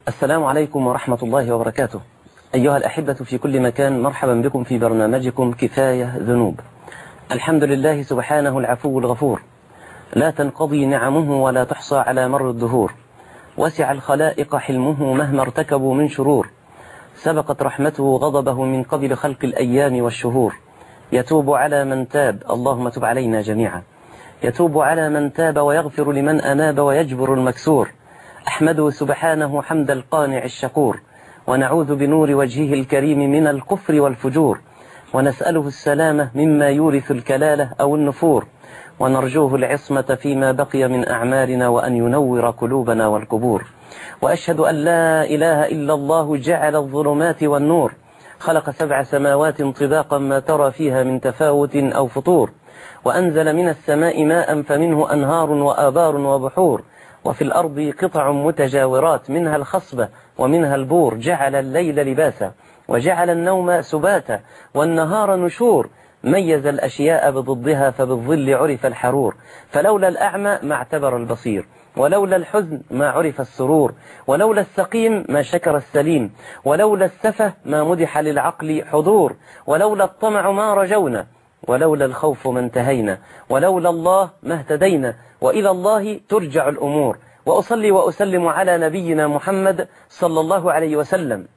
السلام عليكم ورحمة الله وبركاته أيها الأحبة في كل مكان مرحبا بكم في برنامجكم كفاية ذنوب الحمد لله سبحانه العفو الغفور لا تنقضي نعمه ولا تحصى على مر الدهور وسع الخلائق حلمه مهما ارتكبوا من شرور سبقت رحمته غضبه من قبل خلق الأيام والشهور يتوب على من تاب اللهم تب علينا جميعا يتوب على من تاب ويغفر لمن أناب ويجبر المكسور أحمده سبحانه حمد القانع الشكور ونعوذ بنور وجهه الكريم من الكفر والفجور ونسأله السلامة مما يورث الكلالة أو النفور ونرجوه العصمة فيما بقي من أعمالنا وأن ينور قلوبنا والقبور وأشهد أن لا إله إلا الله جعل الظلمات والنور خلق سبع سماوات طباقا ما ترى فيها من تفاوت أو فطور وأنزل من السماء ماء فمنه أنهار وآبار وبحور وفي الأرض قطع متجاورات منها الخصبة ومنها البور جعل الليل لباسا وجعل النوم سباتا والنهار نشور ميز الأشياء بضدها فبالظل عرف الحرور فلولا الأعمى ما اعتبر البصير ولولا الحزن ما عرف السرور ولولا السقيم ما شكر السليم ولولا السفه ما مدح للعقل حضور ولولا الطمع ما رجونا ولولا الخوف ما انتهينا ولولا الله ما اهتدينا وإلى الله ترجع الأمور وأصلي وأسلم على نبينا محمد صلى الله عليه وسلم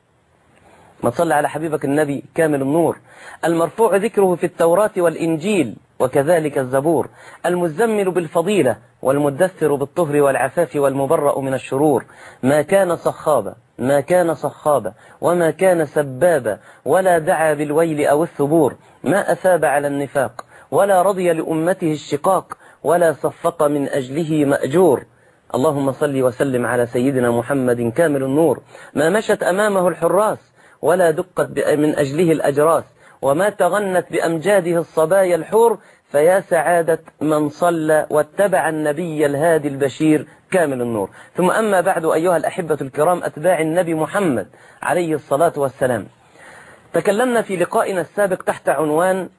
ما تصلي على حبيبك النبي كامل النور المرفوع ذكره في التوراة والإنجيل وكذلك الزبور المزمل بالفضيلة والمدثر بالطهر والعفاف والمبرأ من الشرور ما كان صخابا ما كان صخابا وما كان سبابا ولا دعا بالويل أو الثبور ما أثاب على النفاق ولا رضي لأمته الشقاق ولا صفق من أجله مأجور اللهم صل وسلم على سيدنا محمد كامل النور ما مشت أمامه الحراس ولا دقت من أجله الأجراس وما تغنت بأمجاده الصبايا الحور فيا سعادة من صلى واتبع النبي الهادي البشير كامل النور ثم أما بعد أيها الأحبة الكرام أتباع النبي محمد عليه الصلاة والسلام تكلمنا في لقائنا السابق تحت عنوان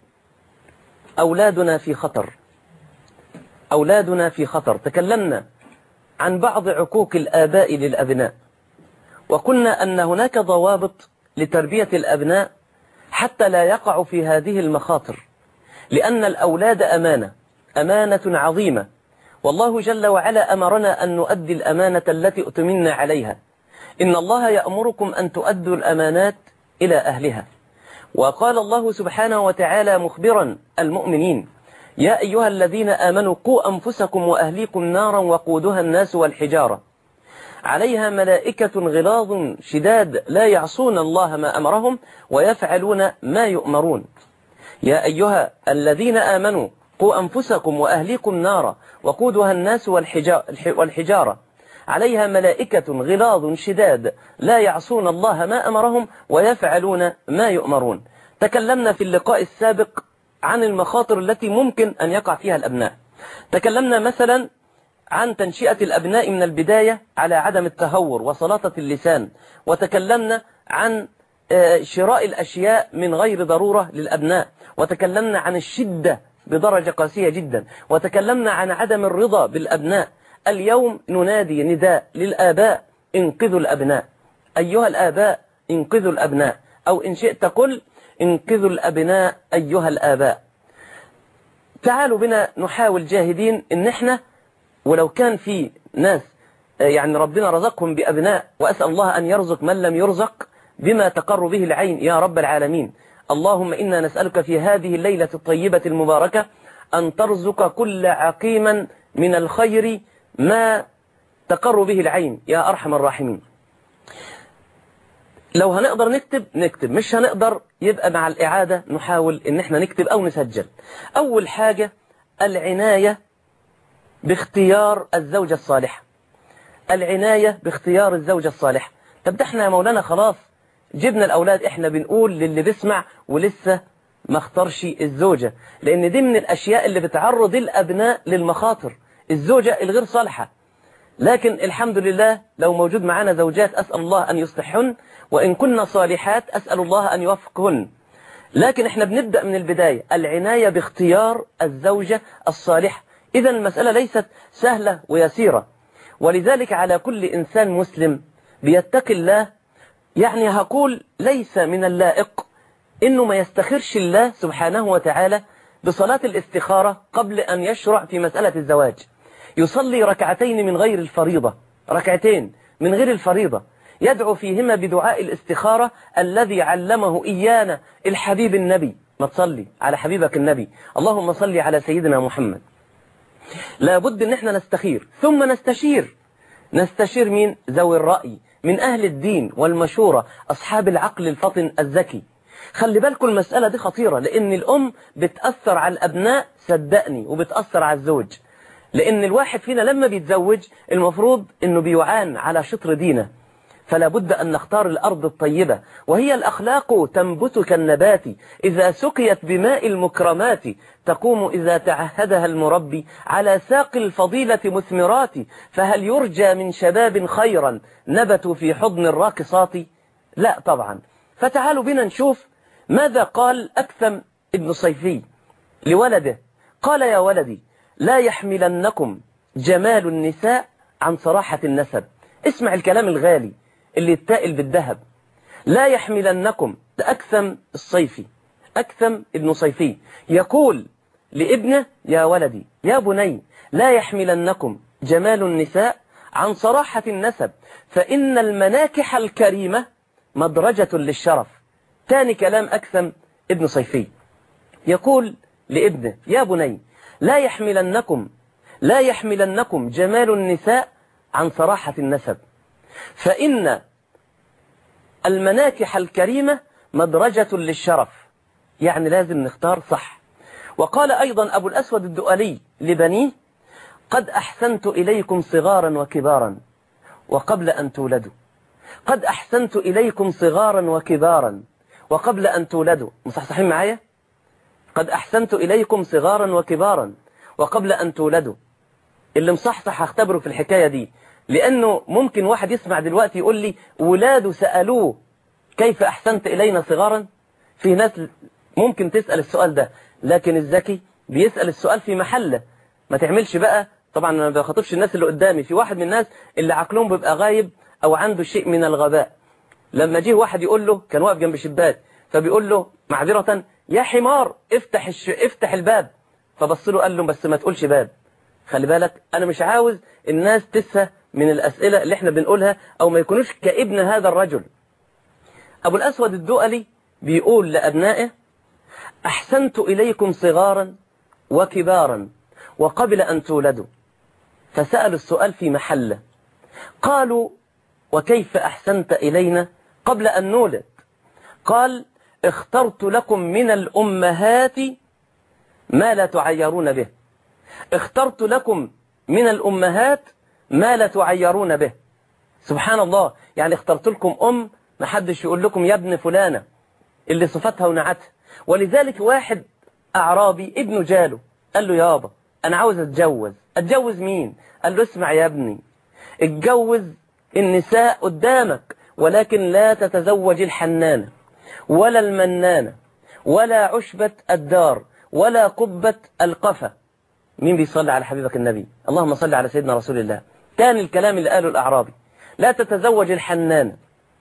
أولادنا في خطر أولادنا في خطر تكلمنا عن بعض عقوق الآباء للأبناء وقلنا أن هناك ضوابط لتربية الأبناء حتى لا يقعوا في هذه المخاطر لأن الأولاد أمانة أمانة عظيمة والله جل وعلا أمرنا أن نؤدي الأمانة التي أتمنى عليها إن الله يأمركم أن تؤدوا الأمانات إلى أهلها وقال الله سبحانه وتعالى مخبرا المؤمنين يا أيها الذين آمنوا قوا أنفسكم وأهليكم نارا وقودها الناس والحجارة عليها ملائكة غلاظ شداد لا يعصون الله ما أمرهم ويفعلون ما يؤمرون يا أيها الذين آمنوا قوا أنفسكم وأهليكم نارا وقودها الناس والحجارة عليها ملائكة غلاظ شداد لا يعصون الله ما أمرهم ويفعلون ما يؤمرون تكلمنا في اللقاء السابق عن المخاطر التي ممكن أن يقع فيها الأبناء تكلمنا مثلا عن تنشئة الأبناء من البداية على عدم التهور وسلاطة اللسان وتكلمنا عن شراء الأشياء من غير ضرورة للأبناء وتكلمنا عن الشدة بدرجة قاسية جدا وتكلمنا عن عدم الرضا بالأبناء اليوم ننادي نداء للآباء انقذوا الأبناء أيها الآباء انقذوا الأبناء أو إن شئت قل انقذوا الأبناء أيها الآباء تعالوا بنا نحاول جاهدين إن احنا ولو كان في ناس يعني ربنا رزقهم بأبناء وأسأل الله أن يرزق من لم يرزق بما تقر به العين يا رب العالمين اللهم إنا نسألك في هذه الليلة الطيبة المباركة أن ترزق كل عقيما من الخير ما تقر به العين يا أرحم الراحمين لو هنقدر نكتب نكتب مش هنقدر يبقى مع الإعادة نحاول إن احنا نكتب أو نسجل أول حاجة العناية باختيار الزوجة الصالحة العناية باختيار الزوجة الصالحة طب ده احنا يا مولانا خلاص جبنا الأولاد احنا بنقول للي بيسمع ولسه ما اختارش الزوجة لأن دي من الأشياء اللي بتعرض الأبناء للمخاطر الزوجة الغير صالحة لكن الحمد لله لو موجود معنا زوجات أسأل الله أن يصلحهن وإن كنا صالحات أسأل الله أن يوفقهن لكن احنا بنبدأ من البداية العناية باختيار الزوجة الصالحة إذا المسألة ليست سهلة ويسيرة ولذلك على كل إنسان مسلم بيتقي الله يعني هقول ليس من اللائق انه ما يستخرش الله سبحانه وتعالى بصلاة الاستخارة قبل ان يشرع في مسألة الزواج يصلي ركعتين من غير الفريضة ركعتين من غير الفريضة يدعو فيهما بدعاء الاستخارة الذي علمه إيانا الحبيب النبي ما تصلي على حبيبك النبي اللهم صل على سيدنا محمد لابد ان احنا نستخير ثم نستشير نستشير مين ذوي الرأي من أهل الدين والمشورة أصحاب العقل الفطن الذكي خلي بالكم المسألة دي خطيرة لأن الأم بتأثر على الأبناء صدقني وبتأثر على الزوج لأن الواحد فينا لما بيتزوج المفروض أنه بيعان على شطر دينه فلا بد أن نختار الأرض الطيبة وهي الأخلاق تنبت كالنبات إذا سقيت بماء المكرمات تقوم إذا تعهدها المربي على ساق الفضيلة مثمرات فهل يرجى من شباب خيرا نبتوا في حضن الراقصات لا طبعا فتعالوا بنا نشوف ماذا قال أكثم ابن صيفي لولده قال يا ولدي لا يحملنكم جمال النساء عن صراحة النسب اسمع الكلام الغالي اللي يتائل بالذهب لا يحملنكم ده أكثم الصيفي أكثم ابن صيفي يقول لابنه يا ولدي يا بني لا يحملنكم جمال النساء عن صراحة النسب فإن المناكح الكريمة مدرجة للشرف تاني كلام أكثم ابن صيفي يقول لابنه يا بني لا يحملنكم لا يحملنكم جمال النساء عن صراحة النسب فإن المناكح الكريمة مدرجة للشرف يعني لازم نختار صح وقال أيضا أبو الأسود الدؤلي لبنيه قد أحسنت إليكم صغارا وكبارا وقبل أن تولدوا قد أحسنت إليكم صغارا وكبارا وقبل أن تولدوا مصحصحين معايا قد أحسنت إليكم صغارا وكبارا وقبل أن تولدوا اللي مصحصح هختبره في الحكاية دي لأنه ممكن واحد يسمع دلوقتي يقول لي ولاده سألوه كيف أحسنت إلينا صغارا في ناس ممكن تسأل السؤال ده لكن الذكي بيسأل السؤال في محله ما تعملش بقى طبعا أنا ما بخاطبش الناس اللي قدامي في واحد من الناس اللي عقلهم بيبقى غايب أو عنده شيء من الغباء لما جه واحد يقول له كان واقف جنب شباك فبيقول له معذرة يا حمار افتح الش... افتح الباب فبص له قال له بس ما تقولش باب خلي بالك أنا مش عاوز الناس تسهى من الأسئلة اللي احنا بنقولها أو ما يكونوش كابن هذا الرجل أبو الأسود الدؤلي بيقول لأبنائه أحسنت إليكم صغارا وكبارا وقبل أن تولدوا فسألوا السؤال في محله قالوا وكيف أحسنت إلينا قبل أن نولد قال اخترت لكم من الأمهات ما لا تعيرون به اخترت لكم من الأمهات ما لا تعيرون به سبحان الله يعني اخترت لكم أم ما حدش يقول لكم يا ابن فلانة اللي صفتها ونعتها ولذلك واحد أعرابي ابنه جاله قال له يابا أنا عاوز أتجوز أتجوز مين قال له اسمع يا ابني اتجوز النساء قدامك ولكن لا تتزوج الحنانة ولا المنانة ولا عشبة الدار ولا قبة القفا مين بيصلي على حبيبك النبي اللهم صل على سيدنا رسول الله كان الكلام اللي قاله الأعرابي لا تتزوج الحنانة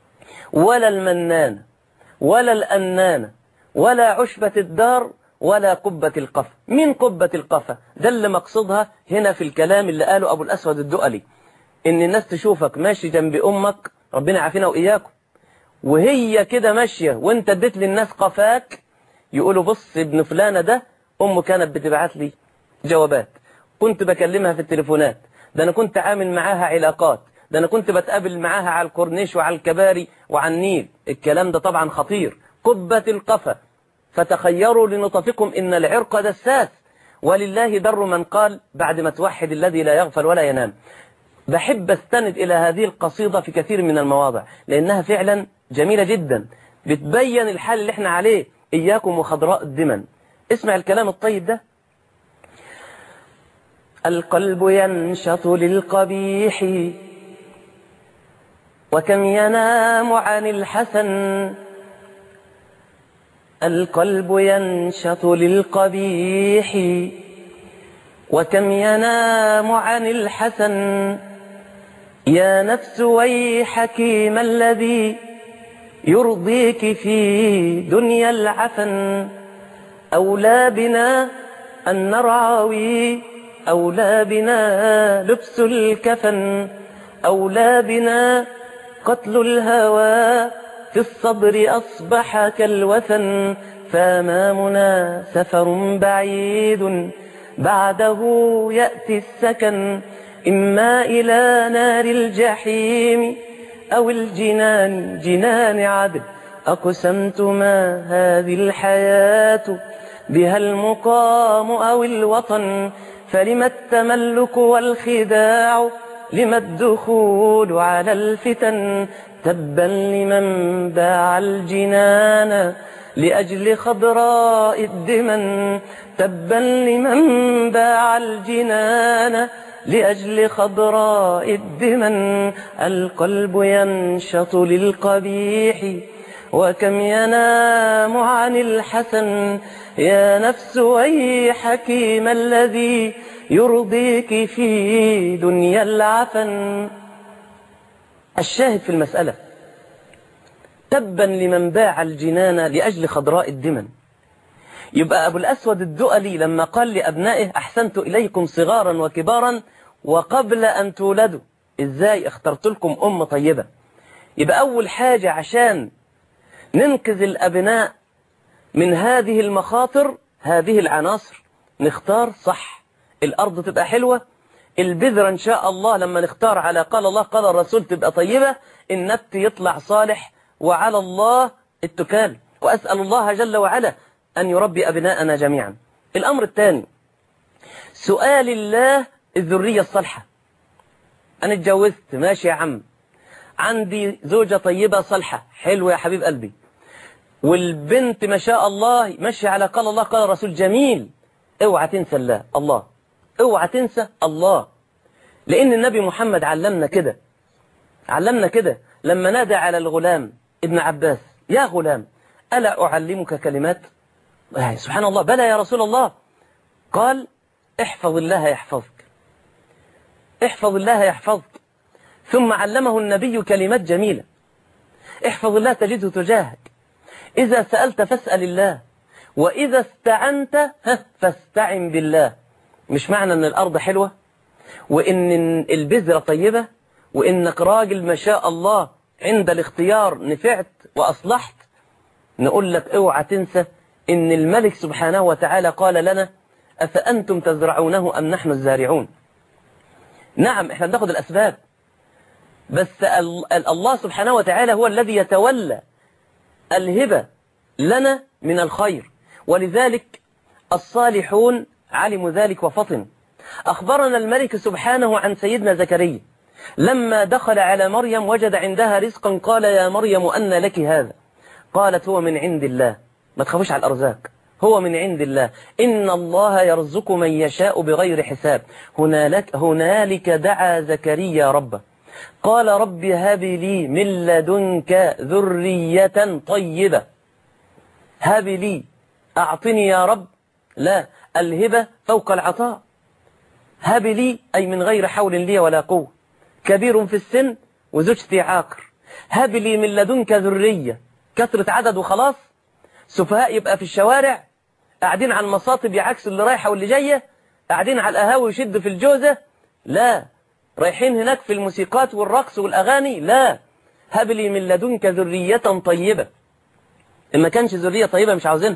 ولا المنانة ولا الأنانة ولا عشبة الدار ولا قبة القفا من قبة القفا ده اللي مقصودها هنا في الكلام اللي قاله أبو الأسود الدؤلي إن الناس تشوفك ماشي جنب أمك ربنا عافينا وإياكم وهي كده ماشية وانت اديت للناس قفاك يقولوا بص ابن فلانة ده أمه كانت بتبعت لي جوابات كنت بكلمها في التليفونات ده أنا كنت عامل معاها علاقات ده أنا كنت بتقابل معاها على الكورنيش وعلى الكباري وعلى النيل الكلام ده طبعا خطير قبة القفا فتخيروا لنطفكم إن العرق دساس ولله در من قال بعد ما توحد الذي لا يغفل ولا ينام بحب استند إلى هذه القصيدة في كثير من المواضع لأنها فعلا جميلة جدا بتبين الحال اللي احنا عليه إياكم وخضراء الدمن اسمع الكلام الطيب ده القلب ينشط للقبيح وكم ينام عن الحسن القلب ينشط للقبيح وكم ينام عن الحسن يا نفس ويحك ما الذي يرضيك في دنيا العفن أولى بنا أن نرعوي أولى بنا لبس الكفن أولى بنا قتل الهوى في الصبر أصبح كالوثن فأمامنا سفر بعيد بعده يأتي السكن إما إلى نار الجحيم أو الجنان جنان عدل أقسمت ما هذه الحياة بها المقام أو الوطن فلم التملك والخداع لم الدخول على الفتن تبا لمن باع الجنان لأجل خضراء الدمن تبا لمن باع الجنان لأجل خضراء الدمن القلب ينشط للقبيح وكم ينام عن الحسن يا نفس ويحك ما الذي يرضيك في دنيا العفن الشاهد في المسألة تبا لمن باع الجنان لأجل خضراء الدمن يبقى أبو الأسود الدؤلي لما قال لأبنائه أحسنت إليكم صغارا وكبارا وقبل أن تولدوا إزاي اخترت لكم أم طيبة يبقى أول حاجة عشان ننقذ الأبناء من هذه المخاطر هذه العناصر نختار صح الأرض تبقى حلوة البذرة إن شاء الله لما نختار على قال الله قال الرسول تبقى طيبة النبت يطلع صالح وعلى الله التكال وأسأل الله جل وعلا أن يربي أبناءنا جميعا الأمر الثاني سؤال الله الذرية الصالحة أنا اتجوزت ماشي يا عم عندي زوجة طيبة صالحة حلوة يا حبيب قلبي والبنت ما شاء الله ماشي على قال الله قال الرسول جميل اوعى تنسى الله الله اوعى تنسى الله لأن النبي محمد علمنا كده علمنا كده لما نادى على الغلام ابن عباس يا غلام ألا أعلمك كلمات سبحان الله بلى يا رسول الله قال احفظ الله يحفظك احفظ الله يحفظك ثم علمه النبي كلمات جميلة احفظ الله تجده تجاهك إذا سألت فاسأل الله وإذا استعنت فاستعن بالله مش معنى أن الأرض حلوة وإن البذرة طيبة وإنك راجل ما شاء الله عند الاختيار نفعت وأصلحت نقول لك اوعى تنسى إن الملك سبحانه وتعالى قال لنا أفأنتم تزرعونه أم نحن الزارعون نعم احنا بناخد الأسباب بس الله سبحانه وتعالى هو الذي يتولى الهبة لنا من الخير ولذلك الصالحون علموا ذلك وفطن أخبرنا الملك سبحانه عن سيدنا زكريا لما دخل على مريم وجد عندها رزقا قال يا مريم أن لك هذا قالت هو من عند الله ما تخافوش على الأرزاق هو من عند الله إن الله يرزق من يشاء بغير حساب هنالك, هنالك دعا زكريا ربه قال رب هب لي من لدنك ذرية طيبة هب لي أعطني يا رب لا الهبة فوق العطاء هب لي أي من غير حول لي ولا قوة كبير في السن وزوجتي عاقر هب لي من لدنك ذرية كثرة عدد وخلاص سفهاء يبقى في الشوارع قاعدين على المصاطب يعكس اللي رايحة واللي جاية قاعدين على القهاوي يشدوا في الجوزة لا رايحين هناك في الموسيقات والرقص والأغاني لا هب لي من لدنك ذرية طيبة إن ما كانش ذرية طيبة مش عاوزينها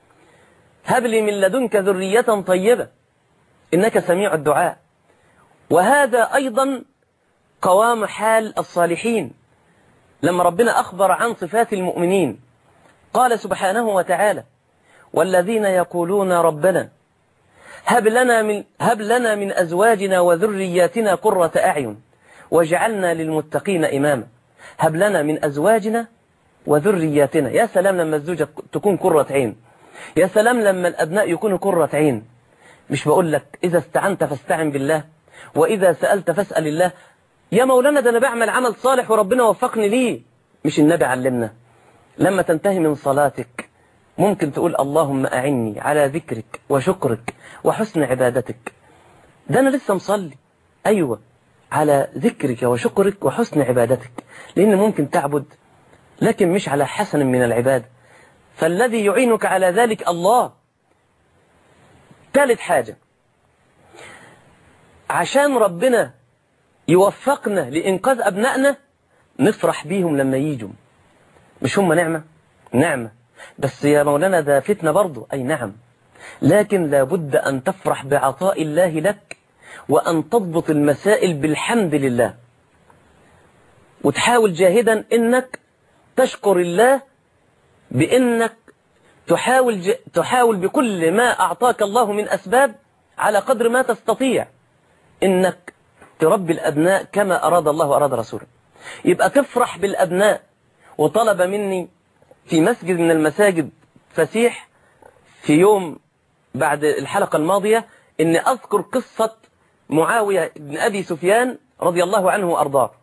هب لي من لدنك ذرية طيبة إنك سميع الدعاء وهذا أيضا قوام حال الصالحين لما ربنا أخبر عن صفات المؤمنين قال سبحانه وتعالى والذين يقولون ربنا هب لنا من هب لنا من أزواجنا وذرياتنا قرة أعين واجعلنا للمتقين إماما هب لنا من أزواجنا وذرياتنا يا سلام لما الزوجة تكون قرة عين يا سلام لما الأبناء يكونوا قرة عين مش بقول لك إذا استعنت فاستعن بالله وإذا سألت فاسأل الله يا مولانا ده أنا بعمل عمل صالح وربنا وفقني ليه مش النبي علمنا لما تنتهي من صلاتك ممكن تقول اللهم أعني على ذكرك وشكرك وحسن عبادتك ده أنا لسه مصلي أيوة على ذكرك وشكرك وحسن عبادتك لأن ممكن تعبد لكن مش على حسن من العبادة فالذي يعينك على ذلك الله ثالث حاجة عشان ربنا يوفقنا لإنقاذ أبنائنا نفرح بيهم لما يجوا مش هم نعمة نعمة بس يا مولانا ده فتنة برضو أي نعم لكن لابد أن تفرح بعطاء الله لك وأن تضبط المسائل بالحمد لله وتحاول جاهدا إنك تشكر الله بإنك تحاول, ج... تحاول بكل ما أعطاك الله من أسباب على قدر ما تستطيع إنك تربي الأبناء كما أراد الله وأراد رسوله يبقى تفرح بالأبناء وطلب مني في مسجد من المساجد فسيح في يوم بعد الحلقة الماضية إني أذكر قصة معاوية بن أبي سفيان رضي الله عنه وأرضاه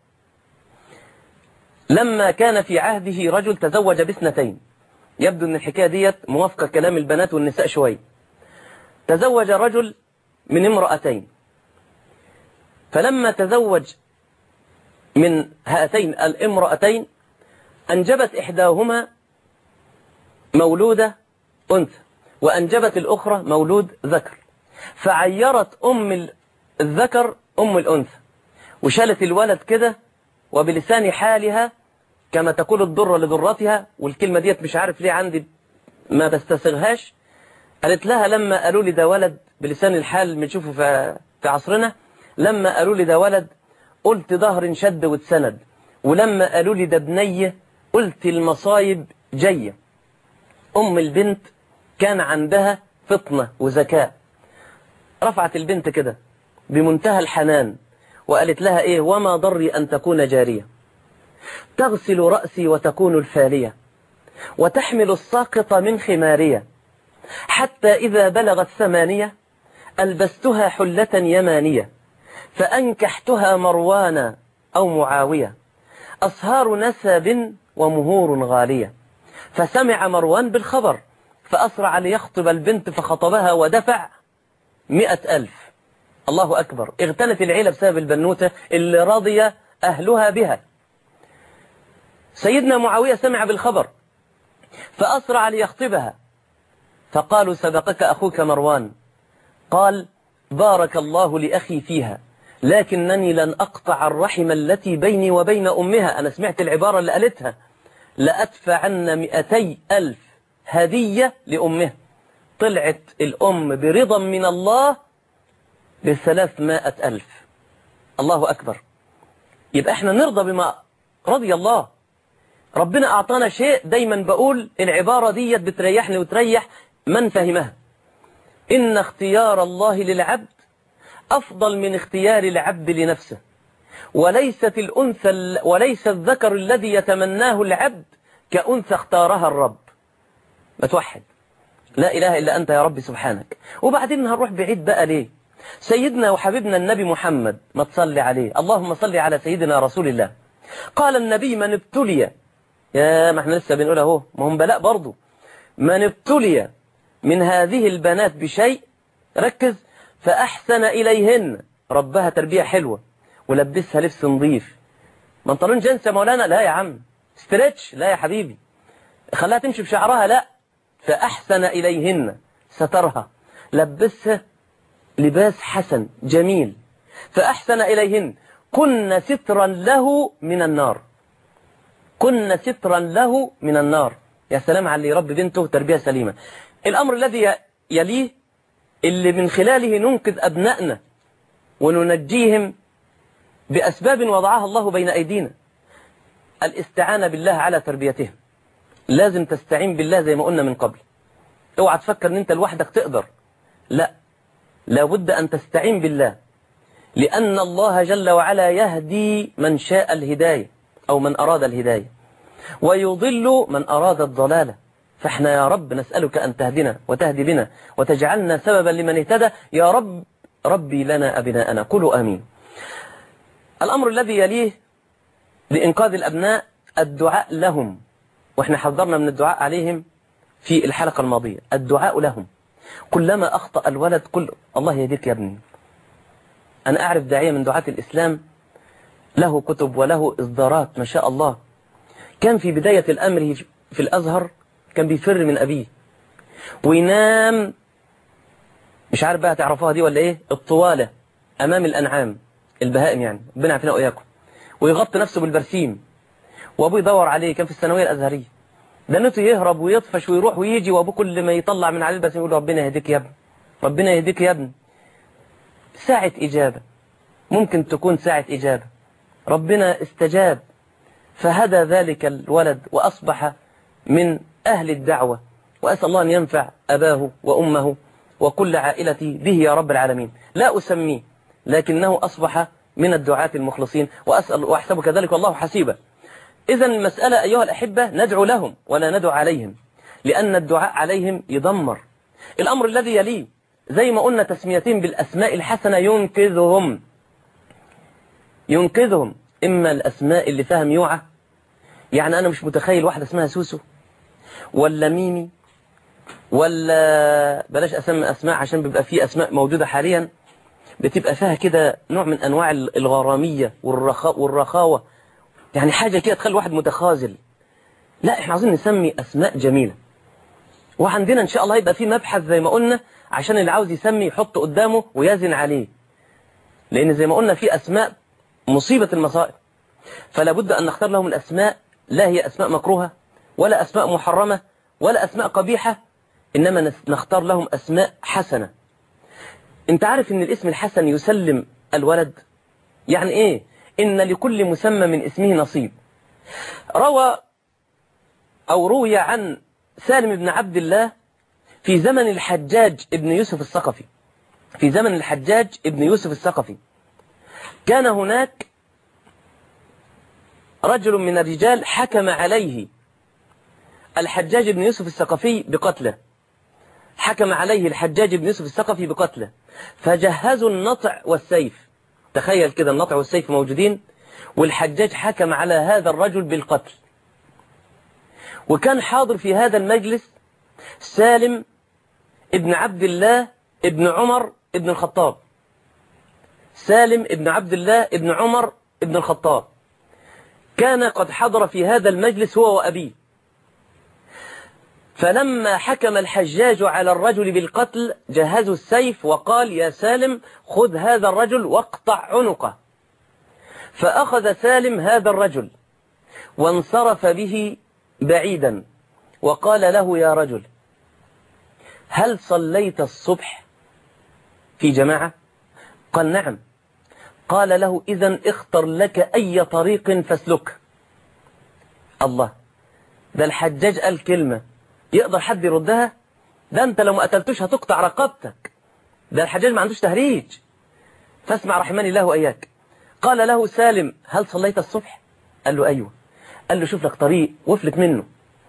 لما كان في عهده رجل تزوج باثنتين يبدو أن الحكاية ديت موافقة كلام البنات والنساء شوي تزوج رجل من امرأتين فلما تزوج من هاتين الامرأتين أنجبت إحداهما مولودة أنثى وأنجبت الأخرى مولود ذكر فعيرت أم الذكر أم الأنثى وشالت الولد كده وبلسان حالها كما تقول الضرة لضرتها والكلمة ديت مش عارف ليه عندي ما بستسغهاش قالت لها لما قالوا لي ده ولد بلسان الحال بنشوفه في في عصرنا لما قالوا لي ده ولد قلت ظهر شد واتسند ولما قالوا لي ده بنية قلت المصايب جاية أم البنت كان عندها فطنة وذكاء رفعت البنت كده بمنتهى الحنان وقالت لها إيه وما ضري أن تكون جارية تغسل رأسي وتكون الفالية وتحمل الساقط من خمارية حتى إذا بلغت ثمانية ألبستها حلة يمانية فأنكحتها مروان أو معاوية أصهار نسب ومهور غالية فسمع مروان بالخبر فأسرع ليخطب البنت فخطبها ودفع مئة ألف الله أكبر اغتنت العيلة بسبب البنوتة اللي رضي أهلها بها سيدنا معاوية سمع بالخبر فأسرع ليخطبها فقالوا سبقك أخوك مروان قال بارك الله لأخي فيها لكنني لن أقطع الرحم التي بيني وبين أمها أنا سمعت العبارة اللي قالتها لأدفعن مئتي ألف هدية لأمها طلعت الأم برضا من الله بثلاثمائة ألف الله أكبر يبقى احنا نرضى بما رضي الله ربنا أعطانا شيء دايما بقول العبارة دي بتريحني وتريح من فهمها إن اختيار الله للعبد أفضل من اختيار العبد لنفسه وليست الأنثى وليس الذكر الذي يتمناه العبد كأنثى اختارها الرب ما توحد لا إله إلا أنت يا رب سبحانك وبعدين هنروح بعيد بقى ليه سيدنا وحبيبنا النبي محمد ما تصلي عليه اللهم صل على سيدنا رسول الله قال النبي من ابتلي يا ما احنا لسه بنقول اهو ما هم بلاء برضه من ابتلي من هذه البنات بشيء ركز فأحسن إليهن ربها تربية حلوة ولبسها لبس نظيف بنطلون جنس يا مولانا لا يا عم ستريتش لا يا حبيبي خلاها تمشي بشعرها لا فأحسن إليهن سترها لبسها لباس حسن جميل فأحسن إليهن كن سترا له من النار كن سترا له من النار يا سلام على اللي يربي بنته تربية سليمة الأمر الذي يليه اللي من خلاله ننقذ أبنائنا وننجيهم بأسباب وضعها الله بين أيدينا الاستعانة بالله على تربيتهم لازم تستعين بالله زي ما قلنا من قبل اوعى تفكر ان انت لوحدك تقدر لا لابد ان تستعين بالله لأن الله جل وعلا يهدي من شاء الهداية أو من أراد الهداية ويضل من أراد الضلالة فاحنا يا رب نسألك أن تهدنا وتهدي بنا وتجعلنا سببا لمن اهتدى يا رب ربي لنا أبناءنا قولوا آمين الأمر الذي يليه لإنقاذ الأبناء الدعاء لهم وإحنا حذرنا من الدعاء عليهم في الحلقة الماضية الدعاء لهم كلما أخطأ الولد قل الله يهديك يا ابني أنا أعرف داعية من دعاة الإسلام له كتب وله إصدارات ما شاء الله كان في بداية الأمر في الأزهر كان بيفر من أبيه وينام مش عارف بقى تعرفوها دي ولا إيه الطوالة أمام الأنعام البهائم يعني ربنا يعافينا وإياكم ويغطي نفسه بالبرسيم وأبوه يدور عليه كان في الثانوية الأزهرية دنته يهرب ويطفش ويروح ويجي وأبوه كل ما يطلع من عليه البرسيم يقول ربنا يهديك يا ابني ربنا يهديك يا ابني ساعة إجابة ممكن تكون ساعة إجابة ربنا استجاب فهدى ذلك الولد وأصبح من أهل الدعوة وأسأل الله أن ينفع أباه وأمه وكل عائلتي به يا رب العالمين لا أسميه لكنه أصبح من الدعاة المخلصين وأسأل وأحسب كذلك والله حسيبه إذا المسألة أيها الأحبة ندعو لهم ولا ندعو عليهم لأن الدعاء عليهم يدمر الأمر الذي يليه زي ما قلنا تسميتهم بالأسماء الحسنة ينقذهم ينقذهم إما الأسماء اللي فيها ميوعة يعني أنا مش متخيل واحدة اسمها سوسو ولا ميمي ولا بلاش أسمي أسماء عشان بيبقى في أسماء موجودة حاليا بتبقى فيها كده نوع من أنواع الغرامية والرخاء والرخاوة يعني حاجة كده تخلي واحد متخاذل لا احنا عاوزين نسمي أسماء جميلة وعندنا إن شاء الله يبقى في مبحث زي ما قلنا عشان اللي عاوز يسمي يحط قدامه ويزن عليه لأن زي ما قلنا في أسماء مصيبة المصائب فلا بد أن نختار لهم الأسماء لا هي أسماء مكروهة ولا أسماء محرمة ولا أسماء قبيحة إنما نختار لهم أسماء حسنة انت عارف ان الاسم الحسن يسلم الولد يعني ايه ان لكل مسمى من اسمه نصيب روى او روي عن سالم بن عبد الله في زمن الحجاج ابن يوسف الثقفي في زمن الحجاج ابن يوسف الثقفي كان هناك رجل من الرجال حكم عليه الحجاج بن يوسف الثقفي بقتله حكم عليه الحجاج بن يوسف الثقفي بقتله فجهزوا النطع والسيف تخيل كده النطع والسيف موجودين والحجاج حكم على هذا الرجل بالقتل وكان حاضر في هذا المجلس سالم ابن عبد الله ابن عمر ابن الخطاب سالم ابن عبد الله ابن عمر ابن الخطاب كان قد حضر في هذا المجلس هو وأبيه فلما حكم الحجاج على الرجل بالقتل جهزوا السيف وقال يا سالم خذ هذا الرجل واقطع عنقه فأخذ سالم هذا الرجل وانصرف به بعيدا وقال له يا رجل هل صليت الصبح في جماعة قال نعم قال له إذا اختر لك أي طريق فاسلك الله ده الحجاج قال كلمة يقدر حد يردها ده انت لو ما قتلتوش هتقطع رقبتك ده الحجاج ما عندوش تهريج فاسمع رحمني الله وإياك قال له سالم هل صليت الصبح قال له أيوة قال له شوف لك طريق وافلت منه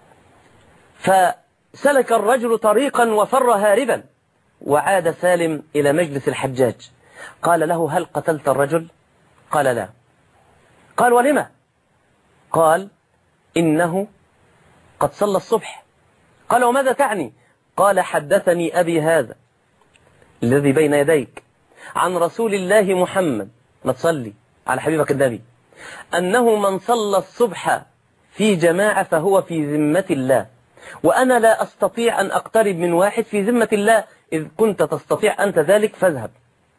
فسلك الرجل طريقا وفر هاربا وعاد سالم إلى مجلس الحجاج قال له هل قتلت الرجل قال لا قال ولما قال إنه قد صلى الصبح قال وماذا تعني قال حدثني أبي هذا الذي بين يديك عن رسول الله محمد ما تصلي على حبيبك النبي أنه من صلى الصبح في جماعة فهو في ذمة الله وأنا لا أستطيع أن أقترب من واحد في ذمة الله إذ كنت تستطيع أنت ذلك فاذهب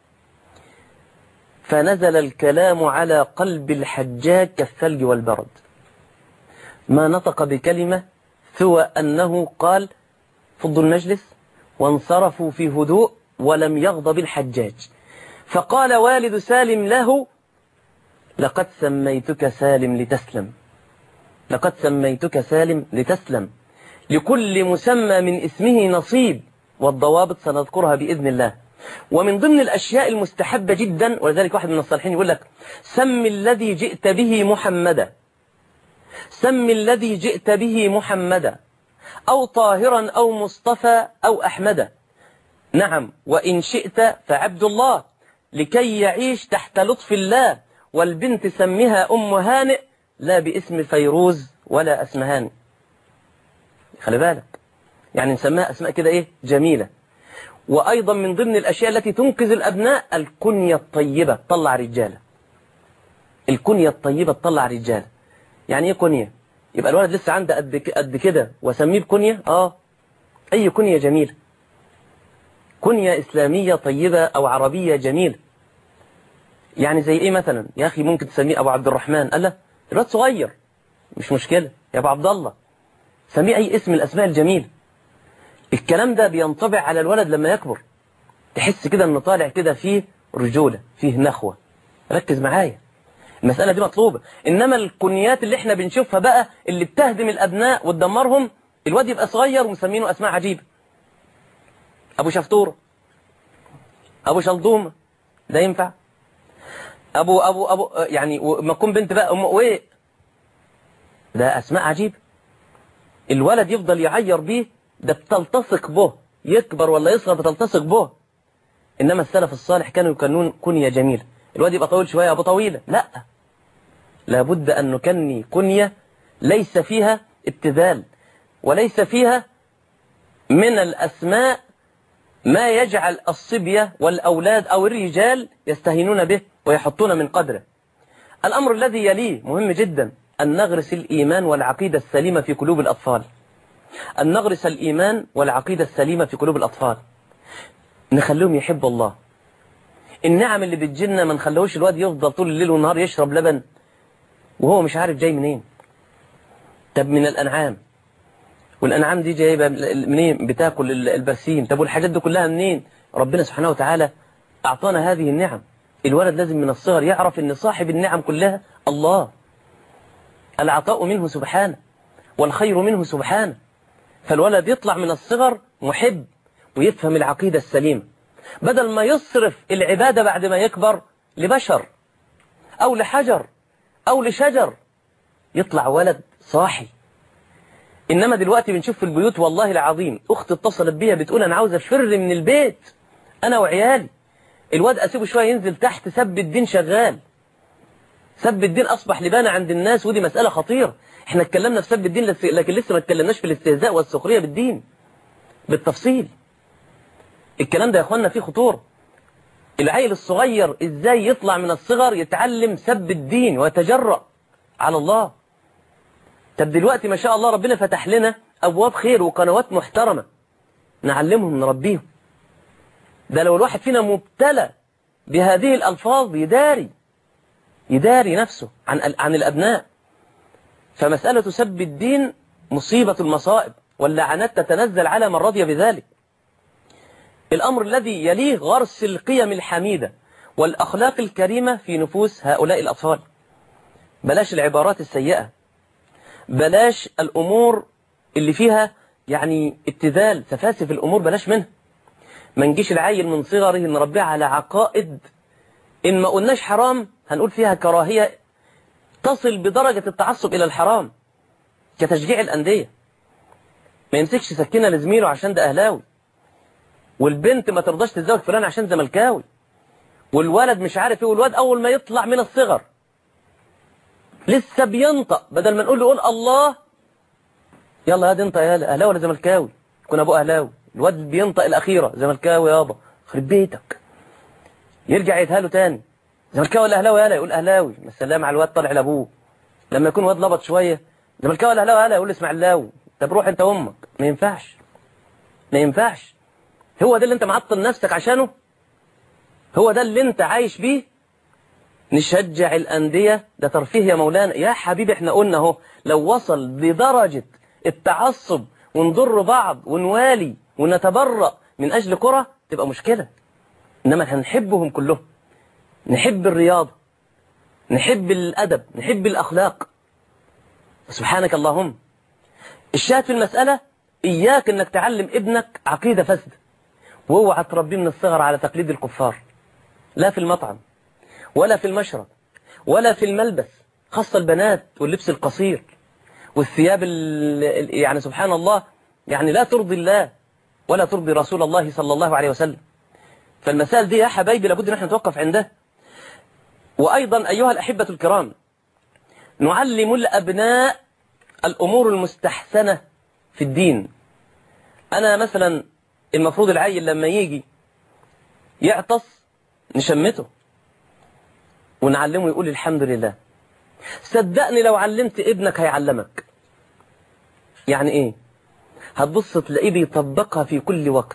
فنزل الكلام على قلب الحجاج كالثلج والبرد ما نطق بكلمة سوى أنه قال فضوا المجلس وانصرفوا في هدوء ولم يغضب الحجاج فقال والد سالم له لقد سميتك سالم لتسلم لقد سميتك سالم لتسلم لكل مسمى من اسمه نصيب والضوابط سنذكرها بإذن الله ومن ضمن الأشياء المستحبة جدا ولذلك واحد من الصالحين يقول لك سم الذي جئت به محمدا سم الذي جئت به محمدا أو طاهرا أو مصطفى أو أحمدا نعم وإن شئت فعبد الله لكي يعيش تحت لطف الله والبنت سمها أم هانئ لا باسم فيروز ولا اسمهان خلي بالك يعني نسميها أسماء كده إيه جميلة وأيضا من ضمن الأشياء التي تنقذ الأبناء الكنية الطيبة طلع رجالة الكنية الطيبة تطلع رجال يعني ايه كنية يبقى الولد لسه عنده قد ك- قد كده واسميه بكنية اه اي كنية جميلة كنية اسلامية طيبة او عربية جميلة يعني زي ايه مثلا يا اخي ممكن تسميه ابو عبد الرحمن قال لا الواد صغير مش مشكلة يا ابو عبد الله سميه اي اسم من الاسماء الجميلة الكلام ده بينطبع على الولد لما يكبر تحس كده انه طالع كده فيه رجولة فيه نخوة ركز معايا المسألة دي مطلوبة إنما الكنيات اللي احنا بنشوفها بقى اللي بتهدم الأبناء وتدمرهم الواد يبقى صغير ومسمينه أسماء عجيبة أبو شفتورة أبو شلدومة ده ينفع أبو أبو أبو يعني ما تكون بنت بقى أم إيه ده أسماء عجيبة الولد يفضل يعير بيه ده بتلتصق به يكبر ولا يصغر بتلتصق به إنما السلف الصالح كانوا يكنون كنية جميلة الواد يبقى طويل شوية أبو طويلة لا لابد أن نكني كنية ليس فيها ابتذال وليس فيها من الأسماء ما يجعل الصبية والأولاد أو الرجال يستهينون به ويحطون من قدره الأمر الذي يليه مهم جدا أن نغرس الإيمان والعقيدة السليمة في قلوب الأطفال أن نغرس الإيمان والعقيدة السليمة في قلوب الأطفال نخليهم يحبوا الله النعم اللي بتجيلنا ما نخليهوش الواد يفضل طول الليل والنهار يشرب لبن وهو مش عارف جاي منين طب من الأنعام والأنعام دي جايبة منين بتاكل البرسيم طب والحاجات دي كلها منين ربنا سبحانه وتعالى أعطانا هذه النعم الولد لازم من الصغر يعرف أن صاحب النعم كلها الله العطاء منه سبحانه والخير منه سبحانه فالولد يطلع من الصغر محب ويفهم العقيدة السليمة بدل ما يصرف العبادة بعد ما يكبر لبشر أو لحجر أو لشجر يطلع ولد صاحي إنما دلوقتي بنشوف في البيوت والله العظيم أخت اتصلت بيها بتقول أنا عاوزة أفر من البيت أنا وعيالي الواد أسيبه شوية ينزل تحت سب الدين شغال سب الدين أصبح لبانة عند الناس ودي مسألة خطيرة احنا اتكلمنا في سب الدين لكن لسه ما اتكلمناش في الاستهزاء والسخرية بالدين بالتفصيل الكلام ده يا اخوانا فيه خطورة العيل الصغير ازاي يطلع من الصغر يتعلم سب الدين ويتجرأ على الله طب دلوقتي ما شاء الله ربنا فتح لنا أبواب خير وقنوات محترمة نعلمهم نربيهم ده لو الواحد فينا مبتلى بهذه الألفاظ يداري يداري نفسه عن عن الأبناء فمسألة سب الدين مصيبة المصائب واللعنات تتنزل على من رضي بذلك الأمر الذي يليه غرس القيم الحميدة والأخلاق الكريمة في نفوس هؤلاء الأطفال بلاش العبارات السيئة بلاش الأمور اللي فيها يعني ابتذال سفاسف الأمور بلاش منها ما نجيش العيل من صغره نربيه على عقائد إن ما قلناش حرام هنقول فيها كراهية تصل بدرجة التعصب إلى الحرام كتشجيع الأندية ما يمسكش سكينة لزميله عشان ده أهلاوي والبنت ما ترضاش تتزوج فلان عشان زملكاوي والولد مش عارف ايه والولد أول ما يطلع من الصغر لسه بينطق بدل ما نقول له قول الله يلا هاد انت يا أهلاوي ولا زملكاوي يكون أبوه أهلاوي الواد بينطق الأخيرة زملكاوي يابا خرب بيتك يرجع يتهاله تاني زملكاوي ولا أهلاوي يالا يقول أهلاوي السلام على الواد طالع لأبوه لما يكون واد لبط شوية زملكاوي ولا أهلاوي يالا يقول إسماعيلاوي طب روح أنت وأمك ما ينفعش ما ينفعش هو ده اللي أنت معطل نفسك عشانه هو ده اللي أنت عايش بيه نشجع الأندية ده ترفيه يا مولانا يا حبيبي احنا قلنا اهو لو وصل لدرجة التعصب ونضر بعض ونوالي ونتبرأ من أجل كرة تبقى مشكلة إنما هنحبهم كلهم نحب الرياضة نحب الأدب نحب الأخلاق سبحانك اللهم الشاهد في المسألة إياك أنك تعلم ابنك عقيدة فاسدة واوعى تربيه من الصغر على تقليد الكفار لا في المطعم ولا في المشرب ولا في الملبس خاصة البنات واللبس القصير والثياب يعني سبحان الله يعني لا ترضي الله ولا ترضي رسول الله صلى الله عليه وسلم فالمسائل دي يا حبايبي لابد ان احنا نتوقف عندها وأيضا أيها الأحبة الكرام نعلم الأبناء الأمور المستحسنة في الدين أنا مثلا المفروض العيل لما يجي يعطس نشمته ونعلمه يقول الحمد لله صدقني لو علمت ابنك هيعلمك يعني ايه هتبص تلاقيه بيطبقها في كل وقت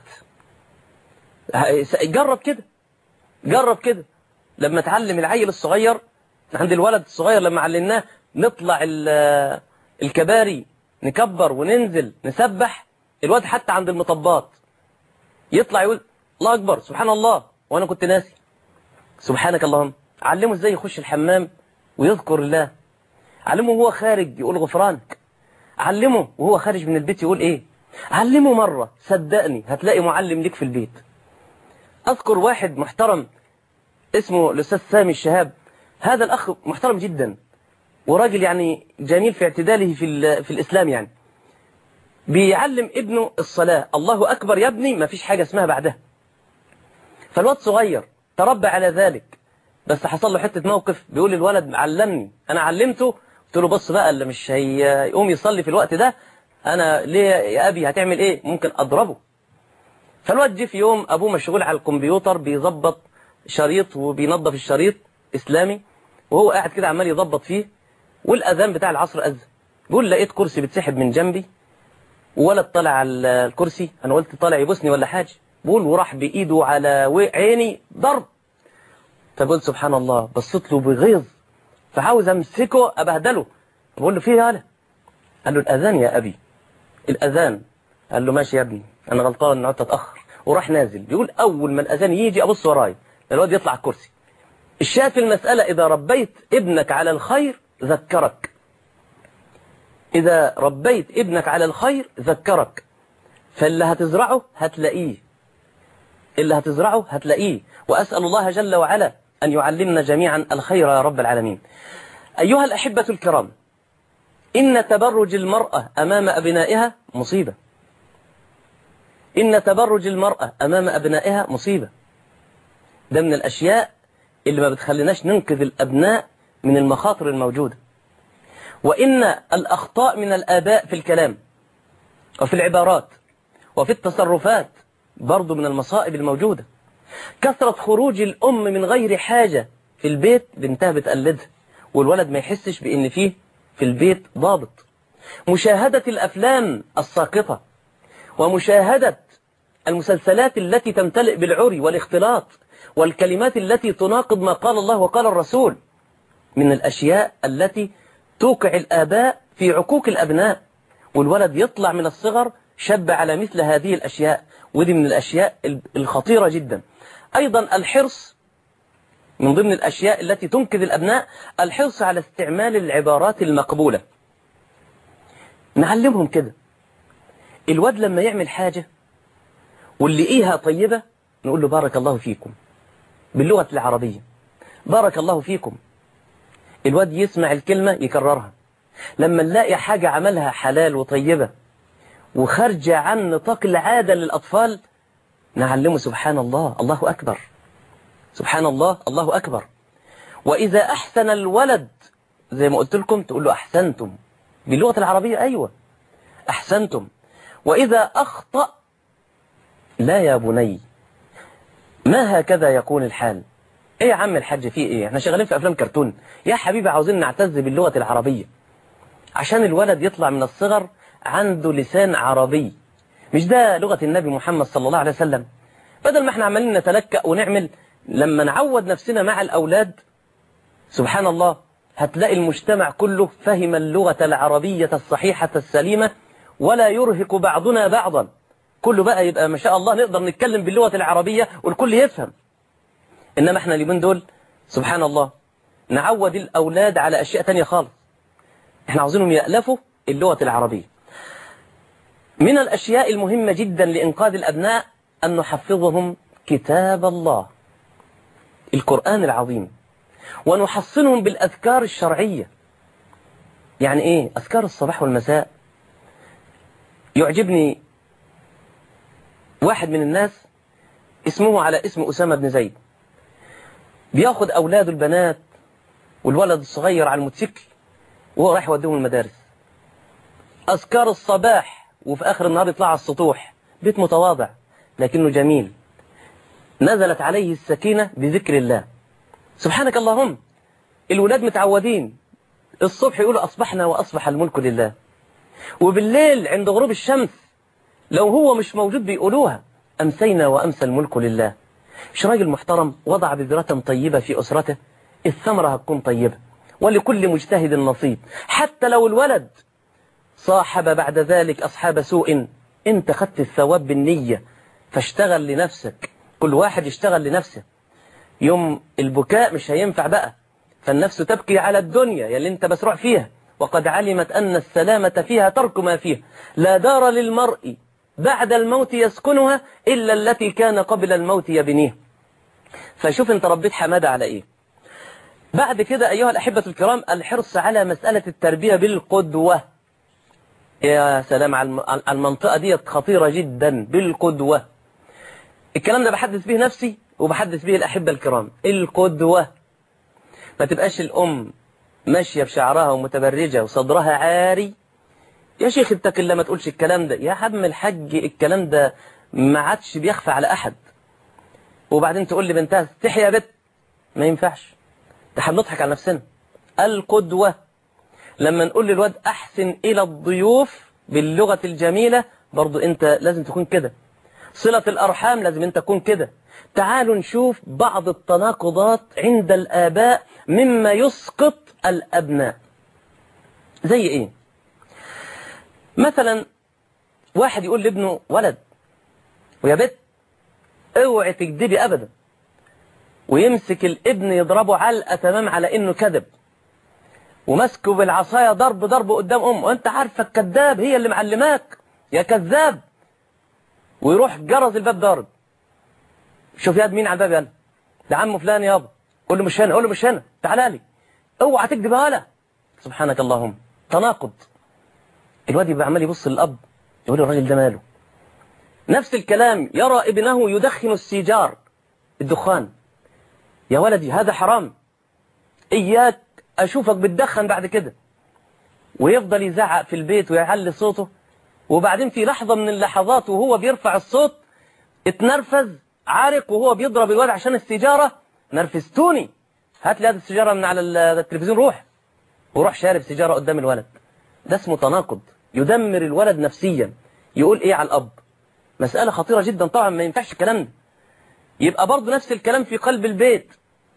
جرب كده جرب كده لما تعلم العيل الصغير عند الولد الصغير لما علمناه نطلع الكباري نكبر وننزل نسبح الواد حتى عند المطبات يطلع يقول الله أكبر سبحان الله وأنا كنت ناسي سبحانك اللهم علمه ازاي يخش الحمام ويذكر الله علمه وهو خارج يقول غفرانك علمه وهو خارج من البيت يقول ايه علمه مرة صدقني هتلاقي معلم ليك في البيت اذكر واحد محترم اسمه الاستاذ سامي الشهاب هذا الاخ محترم جدا وراجل يعني جميل في اعتداله في, في الاسلام يعني بيعلم ابنه الصلاة الله اكبر يا ابني ما فيش حاجة اسمها بعدها فالواد صغير تربى على ذلك بس حصل له حتة موقف بيقول الولد علمني انا علمته قلت له بص بقى اللي مش هيقوم يصلي في الوقت ده انا ليه يا ابي هتعمل ايه ممكن اضربه فالواد جه في يوم ابوه مشغول على الكمبيوتر بيظبط شريط وبينظف الشريط اسلامي وهو قاعد كده عمال يظبط فيه والاذان بتاع العصر اذن بيقول لقيت كرسي بتسحب من جنبي وولد طالع على الكرسي انا قلت طالع يبوسني ولا حاجه بقول وراح بايده على عيني ضرب فقلت سبحان الله بصيت له بغيظ فعاوز امسكه ابهدله بقول له فيه هذا قال له الاذان يا ابي الاذان قال له ماشي يا ابني انا غلطان ان قعدت اتاخر وراح نازل بيقول اول ما الاذان يجي ابص ورايا الواد يطلع على الكرسي الشاهد في المساله اذا ربيت ابنك على الخير ذكرك اذا ربيت ابنك على الخير ذكرك فاللي هتزرعه هتلاقيه اللي هتزرعه هتلاقيه واسال الله جل وعلا أن يعلمنا جميعا الخير يا رب العالمين أيها الأحبة الكرام إن تبرج المرأة أمام أبنائها مصيبة إن تبرج المرأة أمام أبنائها مصيبة ده من الأشياء اللي ما بتخليناش ننقذ الأبناء من المخاطر الموجودة وإن الأخطاء من الآباء في الكلام وفي العبارات وفي التصرفات برضو من المصائب الموجودة كثرة خروج الأم من غير حاجة في البيت بنتها بتقلدها والولد ما يحسش بأن فيه في البيت ضابط مشاهدة الأفلام الساقطة ومشاهدة المسلسلات التي تمتلئ بالعري والاختلاط والكلمات التي تناقض ما قال الله وقال الرسول من الأشياء التي توقع الآباء في عقوق الأبناء والولد يطلع من الصغر شب على مثل هذه الأشياء ودي من الأشياء الخطيرة جدا أيضا الحرص من ضمن الأشياء التي تنقذ الأبناء الحرص على استعمال العبارات المقبولة نعلمهم كده الواد لما يعمل حاجة واللي إيها طيبة نقول له بارك الله فيكم باللغة العربية بارك الله فيكم الواد يسمع الكلمة يكررها لما نلاقي حاجة عملها حلال وطيبة وخارجة عن نطاق العادة للأطفال نعلمه سبحان الله الله أكبر سبحان الله الله أكبر وإذا أحسن الولد زي ما قلت لكم تقول له أحسنتم باللغة العربية أيوة أحسنتم وإذا أخطأ لا يا بني ما هكذا يكون الحال ايه يا عم الحاج فيه ايه احنا شغالين في افلام كرتون يا حبيبي عاوزين نعتز باللغة العربية عشان الولد يطلع من الصغر عنده لسان عربي مش ده لغة النبي محمد صلى الله عليه وسلم بدل ما احنا عمالين نتلكأ ونعمل لما نعود نفسنا مع الأولاد سبحان الله هتلاقي المجتمع كله فهم اللغة العربية الصحيحة السليمة ولا يرهق بعضنا بعضا كله بقى يبقى ما شاء الله نقدر نتكلم باللغة العربية والكل يفهم إنما احنا اليومين دول سبحان الله نعود الأولاد على أشياء تانية خالص احنا عاوزينهم يألفوا اللغة العربية من الأشياء المهمة جدا لإنقاذ الأبناء أن نحفظهم كتاب الله القرآن العظيم ونحصنهم بالأذكار الشرعية يعني إيه أذكار الصباح والمساء يعجبني واحد من الناس اسمه على اسم أسامة بن زيد بياخد أولاده البنات والولد الصغير على الموتوسيكل وهو رايح يوديهم المدارس أذكار الصباح وفي آخر النهار يطلع على السطوح بيت متواضع لكنه جميل نزلت عليه السكينة بذكر الله سبحانك اللهم الولاد متعودين الصبح يقولوا أصبحنا وأصبح الملك لله وبالليل عند غروب الشمس لو هو مش موجود بيقولوها أمسينا وأمسى الملك لله مش راجل محترم وضع بذرة طيبة في أسرته الثمرة هتكون طيبة ولكل مجتهد نصيب حتى لو الولد صاحب بعد ذلك أصحاب سوء انت خدت الثواب بالنية فاشتغل لنفسك كل واحد يشتغل لنفسه يوم البكاء مش هينفع بقى فالنفس تبكي على الدنيا يلي انت مسروع فيها وقد علمت أن السلامة فيها ترك ما فيها لا دار للمرء بعد الموت يسكنها إلا التي كان قبل الموت يبنيها فشوف انت ربيت حمادة على ايه بعد كده أيها الأحبة الكرام الحرص على مسألة التربية بالقدوة يا سلام على المنطقة دي خطيرة جدا بالقدوة الكلام ده بحدث به نفسي وبحدث به الأحبة الكرام القدوة ما تبقاش الأم ماشية بشعرها ومتبرجة وصدرها عاري يا شيخ اتق الله ما تقولش الكلام ده يا عم الحج الكلام ده ما عادش بيخفى على أحد وبعدين تقول لي بنتها تحيا يا بت ما ينفعش ده احنا بنضحك على نفسنا القدوة لما نقول للواد أحسن إلى الضيوف باللغة الجميلة برضو أنت لازم تكون كده صلة الأرحام لازم أنت تكون كده تعالوا نشوف بعض التناقضات عند الآباء مما يسقط الأبناء زي إيه مثلا واحد يقول لابنه ولد ويا بت اوعي تكذبي أبدا ويمسك الابن يضربه علقة تمام على إنه كذب ومسكه بالعصاية ضرب ضرب قدام أمه وأنت عارفة الكذاب هي اللي معلماك يا كذاب ويروح جرز الباب ضارب شوف ياد مين على الباب يلا ده عمه فلان يابا قول له مش هنا قول له مش هنا تعالى لي اوعى تكذب هلا سبحانك اللهم تناقض الواد يبقى عمال يبص للاب يقول الراجل ده ماله نفس الكلام يرى ابنه يدخن السيجار الدخان يا ولدي هذا حرام إياك أشوفك بتدخن بعد كده ويفضل يزعق في البيت ويعلي صوته وبعدين في لحظة من اللحظات وهو بيرفع الصوت اتنرفز عارق وهو بيضرب الولد عشان السيجارة نرفزتوني هات لي هذه السيجارة من على التلفزيون روح وروح شارب سيجارة قدام الولد ده اسمه تناقض يدمر الولد نفسيا يقول ايه على الأب مسألة خطيرة جدا طبعا ما ينفعش الكلام ده يبقى برضه نفس الكلام في قلب البيت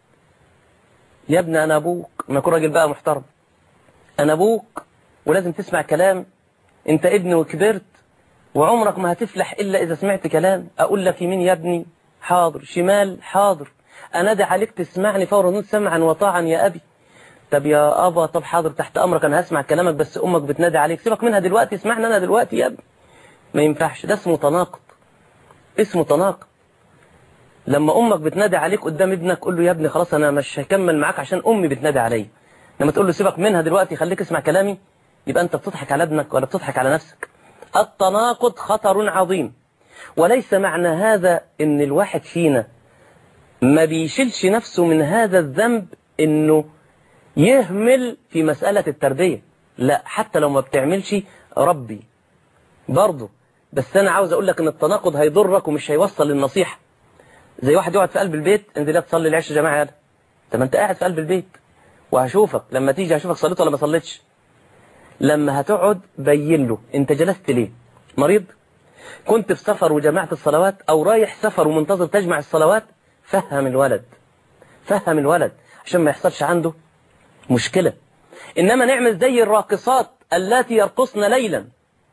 يا ابني أنا أبوك ما يكون راجل بقى محترم أنا أبوك ولازم تسمع كلام أنت ابني وكبرت وعمرك ما هتفلح إلا إذا سمعت كلام أقول لك يمين يا ابني حاضر شمال حاضر أنادي عليك تسمعني فورا نود سمعا وطاعا يا أبي طب يا أبا طب حاضر تحت أمرك أنا هسمع كلامك بس أمك بتنادي عليك سيبك منها دلوقتي اسمعني أنا دلوقتي يا ابني ما ينفعش ده اسمه تناقض اسمه تناقض لما أمك بتنادي عليك قدام ابنك قول له يا ابني خلاص أنا مش هكمل معاك عشان أمي بتنادي عليا لما تقول له سيبك منها دلوقتي خليك اسمع كلامي يبقى أنت بتضحك على ابنك ولا بتضحك على نفسك التناقض خطر عظيم وليس معنى هذا ان الواحد فينا ما بيشيلش نفسه من هذا الذنب انه يهمل في مسألة التربية لا حتى لو ما بتعملش ربي برضه بس انا عاوز اقول لك ان التناقض هيضرك ومش هيوصل للنصيحة زي واحد يقعد في قلب البيت انزل تصلي العشاء يا جماعة يلا طب ما انت قاعد في قلب البيت وهشوفك لما تيجي هشوفك صليت ولا ما صليتش لما هتقعد بين له انت جلست ليه مريض كنت في سفر وجمعت الصلوات او رايح سفر ومنتظر تجمع الصلوات فهم الولد فهم الولد عشان ما يحصلش عنده مشكلة انما نعمل زي الراقصات اللاتي يرقصن ليلا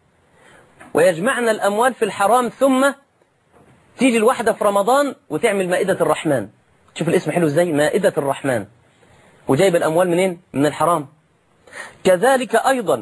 ويجمعن الاموال في الحرام ثم تيجي الواحدة في رمضان وتعمل مائدة الرحمن شوف الاسم حلو ازاي مائدة الرحمن وجايب الاموال منين من الحرام كذلك أيضا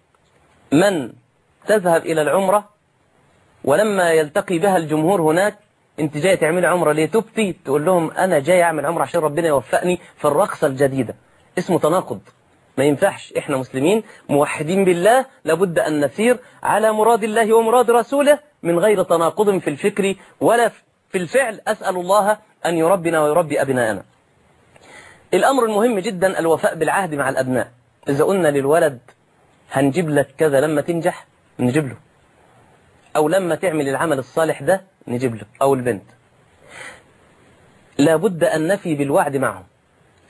من تذهب إلى العمرة ولما يلتقي بها الجمهور هناك انت جاي تعمل عمرة ليه تبتي تقول لهم أنا جاي أعمل عمرة عشان ربنا يوفقني في الرقصة الجديدة اسمه تناقض ما ينفعش احنا مسلمين موحدين بالله لابد أن نسير على مراد الله ومراد رسوله من غير تناقض في الفكر ولا في الفعل أسأل الله أن يربنا ويربي أبناءنا الأمر المهم جدا الوفاء بالعهد مع الأبناء إذا قلنا للولد هنجيب لك كذا لما تنجح نجيب له أو لما تعمل العمل الصالح ده نجيب له أو البنت لابد أن نفي بالوعد معهم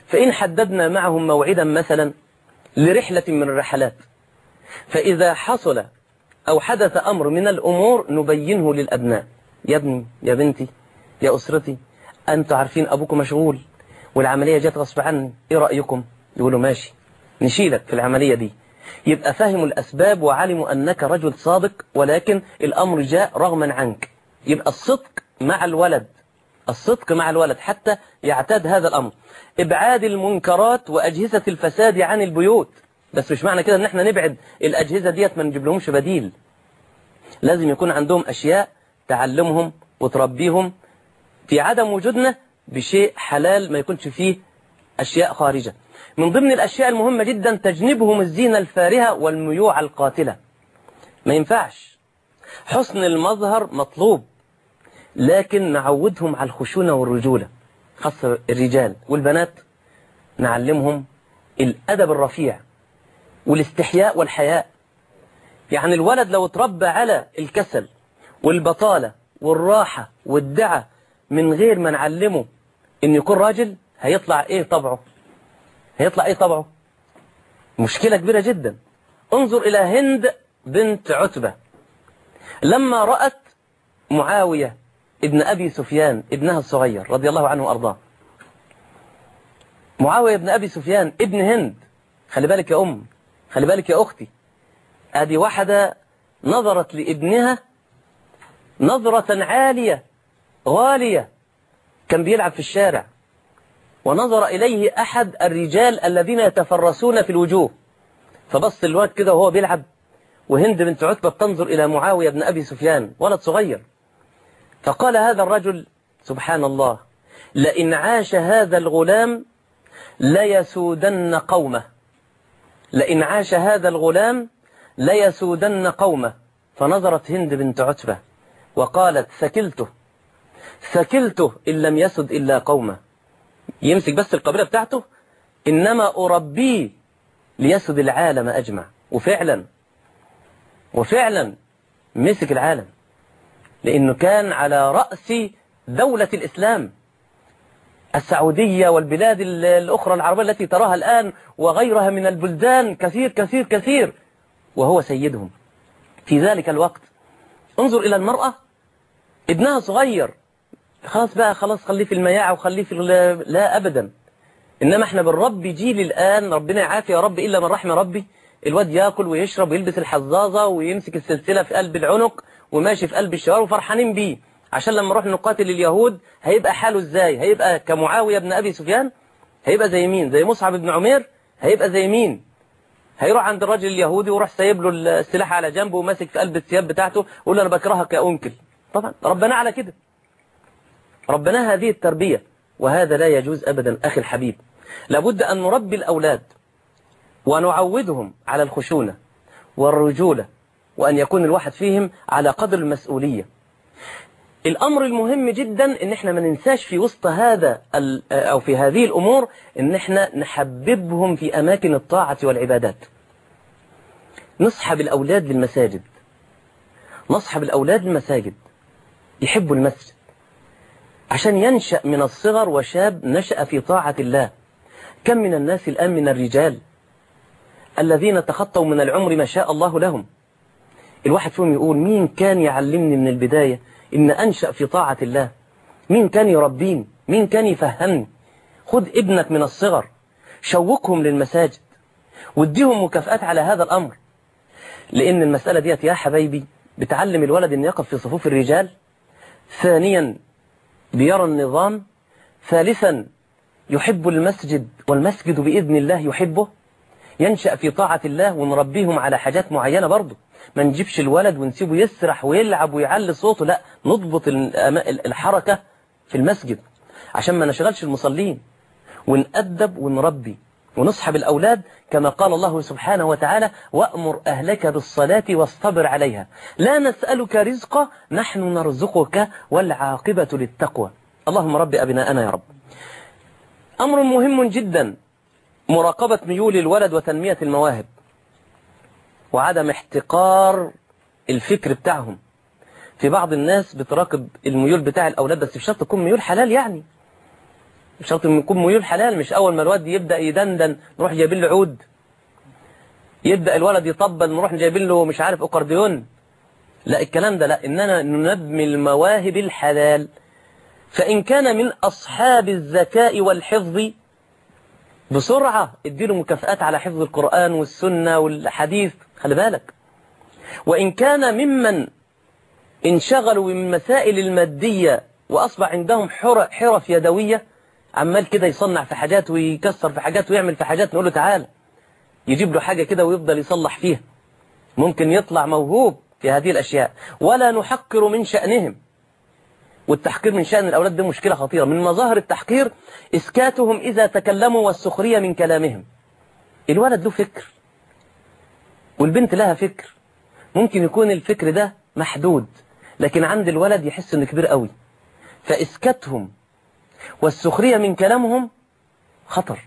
فإن حددنا معهم موعدا مثلا لرحلة من الرحلات فإذا حصل أو حدث أمر من الأمور نبينه للأبناء يا ابني يا بنتي يا أسرتي أنتوا عارفين أبوكم مشغول والعملية جت غصب عني إيه رأيكم يقولوا ماشي نشيلك في العملية دي يبقى فهموا الأسباب وعلموا أنك رجل صادق ولكن الأمر جاء رغما عنك يبقى الصدق مع الولد الصدق مع الولد حتى يعتاد هذا الأمر إبعاد المنكرات وأجهزة الفساد عن البيوت بس مش معنى كده ان احنا نبعد الأجهزة ديت ما نجيب لهمش بديل لازم يكون عندهم أشياء تعلمهم وتربيهم في عدم وجودنا بشيء حلال ما يكونش فيه أشياء خارجة من ضمن الأشياء المهمة جدا تجنبهم الزينة الفارهة والميوع القاتلة ما ينفعش حسن المظهر مطلوب لكن نعودهم على الخشونة والرجولة خاصة الرجال والبنات نعلمهم الأدب الرفيع والاستحياء والحياء يعني الولد لو اتربى على الكسل والبطالة والراحة والدعة من غير ما نعلمه ان يكون راجل هيطلع ايه طبعه هيطلع ايه طبعه مشكلة كبيرة جدا انظر الى هند بنت عتبة لما رأت معاوية ابن أبي سفيان ابنها الصغير رضي الله عنه وأرضاه معاوية ابن أبي سفيان ابن هند خلي بالك يا أم خلي بالك يا أختي ادي واحدة نظرت لابنها نظرة عالية غالية كان بيلعب في الشارع ونظر إليه أحد الرجال الذين يتفرسون في الوجوه فبص الواد كده وهو بيلعب وهند بنت عتبة بتنظر إلى معاوية بن أبي سفيان ولد صغير فقال هذا الرجل سبحان الله لئن عاش هذا الغلام ليسودن قومه لئن عاش هذا الغلام ليسودن قومه فنظرت هند بنت عتبة وقالت ثكلته ثكلته إن لم يسد إلا قومه يمسك بس القبيلة بتاعته إنما أربيه ليسد العالم أجمع وفعلا وفعلا مسك العالم لأنه كان على رأس دولة الإسلام السعودية والبلاد الأخرى العربية التي تراها الآن وغيرها من البلدان كثير كثير كثير وهو سيدهم في ذلك الوقت انظر إلى المرأة ابنها صغير خلاص بقى خلاص خليه في المياعة وخليه في لا أبدا إنما احنا بنربي جيل الآن ربنا يعافي يا رب إلا من رحم ربي الواد ياكل ويشرب ويلبس الحظاظة ويمسك السلسلة في قلب العنق وماشي في قلب الشوارع وفرحانين بيه عشان لما نروح نقاتل اليهود هيبقى حاله ازاي هيبقى كمعاوية بن أبي سفيان هيبقى زي مين زي مصعب بن عمير هيبقى زي مين هيروح عند الراجل اليهودي ويروح سايب له السلاح على جنبه وماسك في قلب الثياب بتاعته ويقول له انا بكرهك يا انكل طبعا ربنا على كده ربنا هذه التربية وهذا لا يجوز أبدا أخي الحبيب لابد أن نربي الأولاد ونعودهم على الخشونة والرجولة وأن يكون الواحد فيهم على قدر المسؤولية الأمر المهم جدا ان احنا ما ننساش في وسط هذا أو في هذه الأمور ان احنا نحببهم في أماكن الطاعة والعبادات نصحب الأولاد للمساجد نصحب الأولاد للمساجد يحبوا المسجد عشان ينشأ من الصغر وشاب نشأ في طاعة الله كم من الناس الآن من الرجال الذين تخطوا من العمر ما شاء الله لهم الواحد فيهم يقول مين كان يعلمني من البداية إن أنشأ في طاعة الله مين كان يربيني مين كان يفهمني خد ابنك من الصغر شوقهم للمساجد واديهم مكافآت على هذا الأمر لأن المسألة ديت يا حبايبي بتعلم الولد أن يقف في صفوف الرجال ثانيا بيرى النظام ثالثا يحب المسجد والمسجد بإذن الله يحبه ينشأ في طاعة الله ونربيهم على حاجات معينة برضه ما نجيبش الولد ونسيبه يسرح ويلعب ويعلي صوته لا نضبط الحركة في المسجد عشان ما نشغلش المصلين ونأدب ونربي ونصحب الأولاد كما قال الله سبحانه وتعالى وأمر أهلك بالصلاة واصطبر عليها لا نسألك رزقا نحن نرزقك والعاقبة للتقوى اللهم رب أبناءنا يا رب أمر مهم جدا مراقبة ميول الولد وتنمية المواهب وعدم احتقار الفكر بتاعهم في بعض الناس بتراقب الميول بتاع الأولاد بس بشرط تكون ميول حلال يعني مش شرط يكون ميول حلال مش اول ما الواد يبدا يدندن نروح جايبين له عود يبدا الولد يطبل نروح جايبين له مش عارف اكورديون لا الكلام ده لا اننا ننمي المواهب الحلال فان كان من اصحاب الذكاء والحفظ بسرعة اديله مكافآت على حفظ القرآن والسنة والحديث خلي بالك وإن كان ممن انشغلوا من مسائل المادية وأصبح عندهم حرف يدوية عمال كده يصنع في حاجات ويكسر في حاجات ويعمل في حاجات نقول له تعالى يجيب له حاجة كده ويفضل يصلح فيها ممكن يطلع موهوب في هذه الأشياء ولا نحقر من شأنهم والتحقير من شأن الأولاد دي مشكلة خطيرة من مظاهر التحقير إسكاتهم إذا تكلموا والسخرية من كلامهم الولد له فكر والبنت لها فكر ممكن يكون الفكر ده محدود لكن عند الولد يحس انه كبير قوي فإسكاتهم والسخرية من كلامهم خطر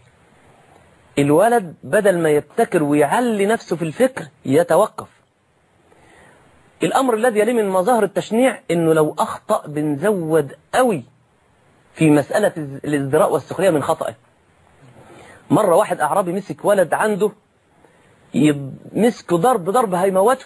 الولد بدل ما يبتكر ويعلي نفسه في الفكر يتوقف الأمر الذي يلي من مظاهر التشنيع إنه لو أخطأ بنزود قوي في مسألة الازدراء والسخرية من خطأه مرة واحد أعرابي مسك ولد عنده مسكه ضرب ضرب هيموته